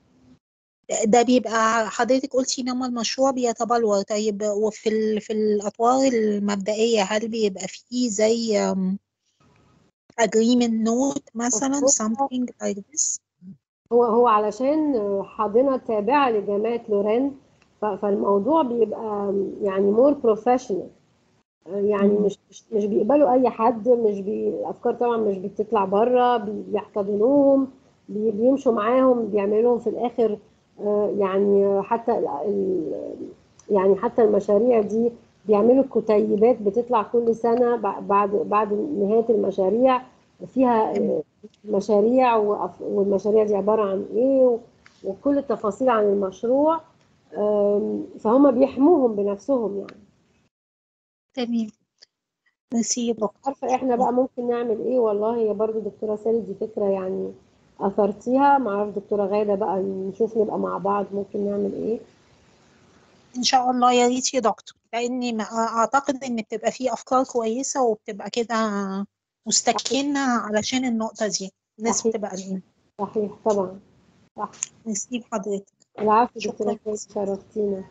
ده بيبقى حضرتك قلتي لما المشروع بيتبلور طيب وفي ال... في الأطوار المبدئية هل بيبقى فيه زي um, agreement note مثلا هو something like this هو هو علشان حاضنة تابعة لجامعة لوران ف- فالموضوع بيبقى يعني مور بروفيشنال يعني مم. مش مش مش بيقبلوا اي حد مش بي الافكار طبعا مش بتطلع بره بي- بيحتضنوهم بي- بيمشوا معاهم بيعملوا لهم في الاخر آه، يعني حتى ال- ال- يعني حتى المشاريع دي بيعملوا كتيبات بتطلع كل سنة بع- بعد بعد نهاية المشاريع فيها تمام. آه، مشاريع وأف- والمشاريع دي عبارة عن ايه و- وكل التفاصيل عن المشروع آم، فهم بيحموهم بنفسهم يعني تمام ميرسي يا مش دكتور عارفة احنا بقى ممكن نعمل ايه والله هي برضو دكتورة سالي دي فكرة يعني اثرتيها معرفش دكتورة غادة بقى نشوف نبقى مع بعض ممكن نعمل ايه إن شاء الله يا ريت يا دكتور لأني ما- أعتقد إن بتبقى فيه أفكار كويسة وبتبقى كده مستكنة علشان النقطة دي الناس صحيح بتبقى قلقانة صحيح طبعا صح ميرسي لحضرتك العفو شكرا دكتورة سالي جزيلا شرفتينا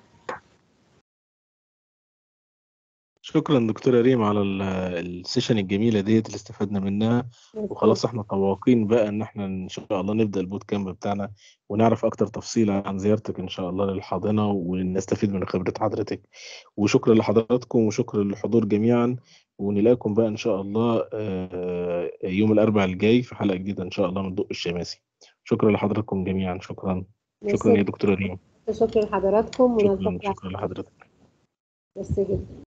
شكرا دكتورة ريم على ال- السيشن الجميلة ديت اللي استفدنا منها ميرسي وخلاص احنا طواقين بقى ان احنا ان شاء الله نبدأ البوت كامب بتاعنا ونعرف اكتر تفصيل عن زيارتك ان شاء الله للحاضنة ونستفيد من خبرة حضرتك وشكرا لحضراتكم وشكرا للحضور جميعا ونلاقيكم بقى ان شاء الله آه، يوم الاربعاء الجاي في حلقة جديدة ان شاء الله من ضوء الشماسي شكرا لحضراتكم جميعا شكرا شكرا ميرسي يا دكتورة ريم شكرا لحضراتكم شكرا ونلتقي على شكرا لحضرتك ميرسي جدا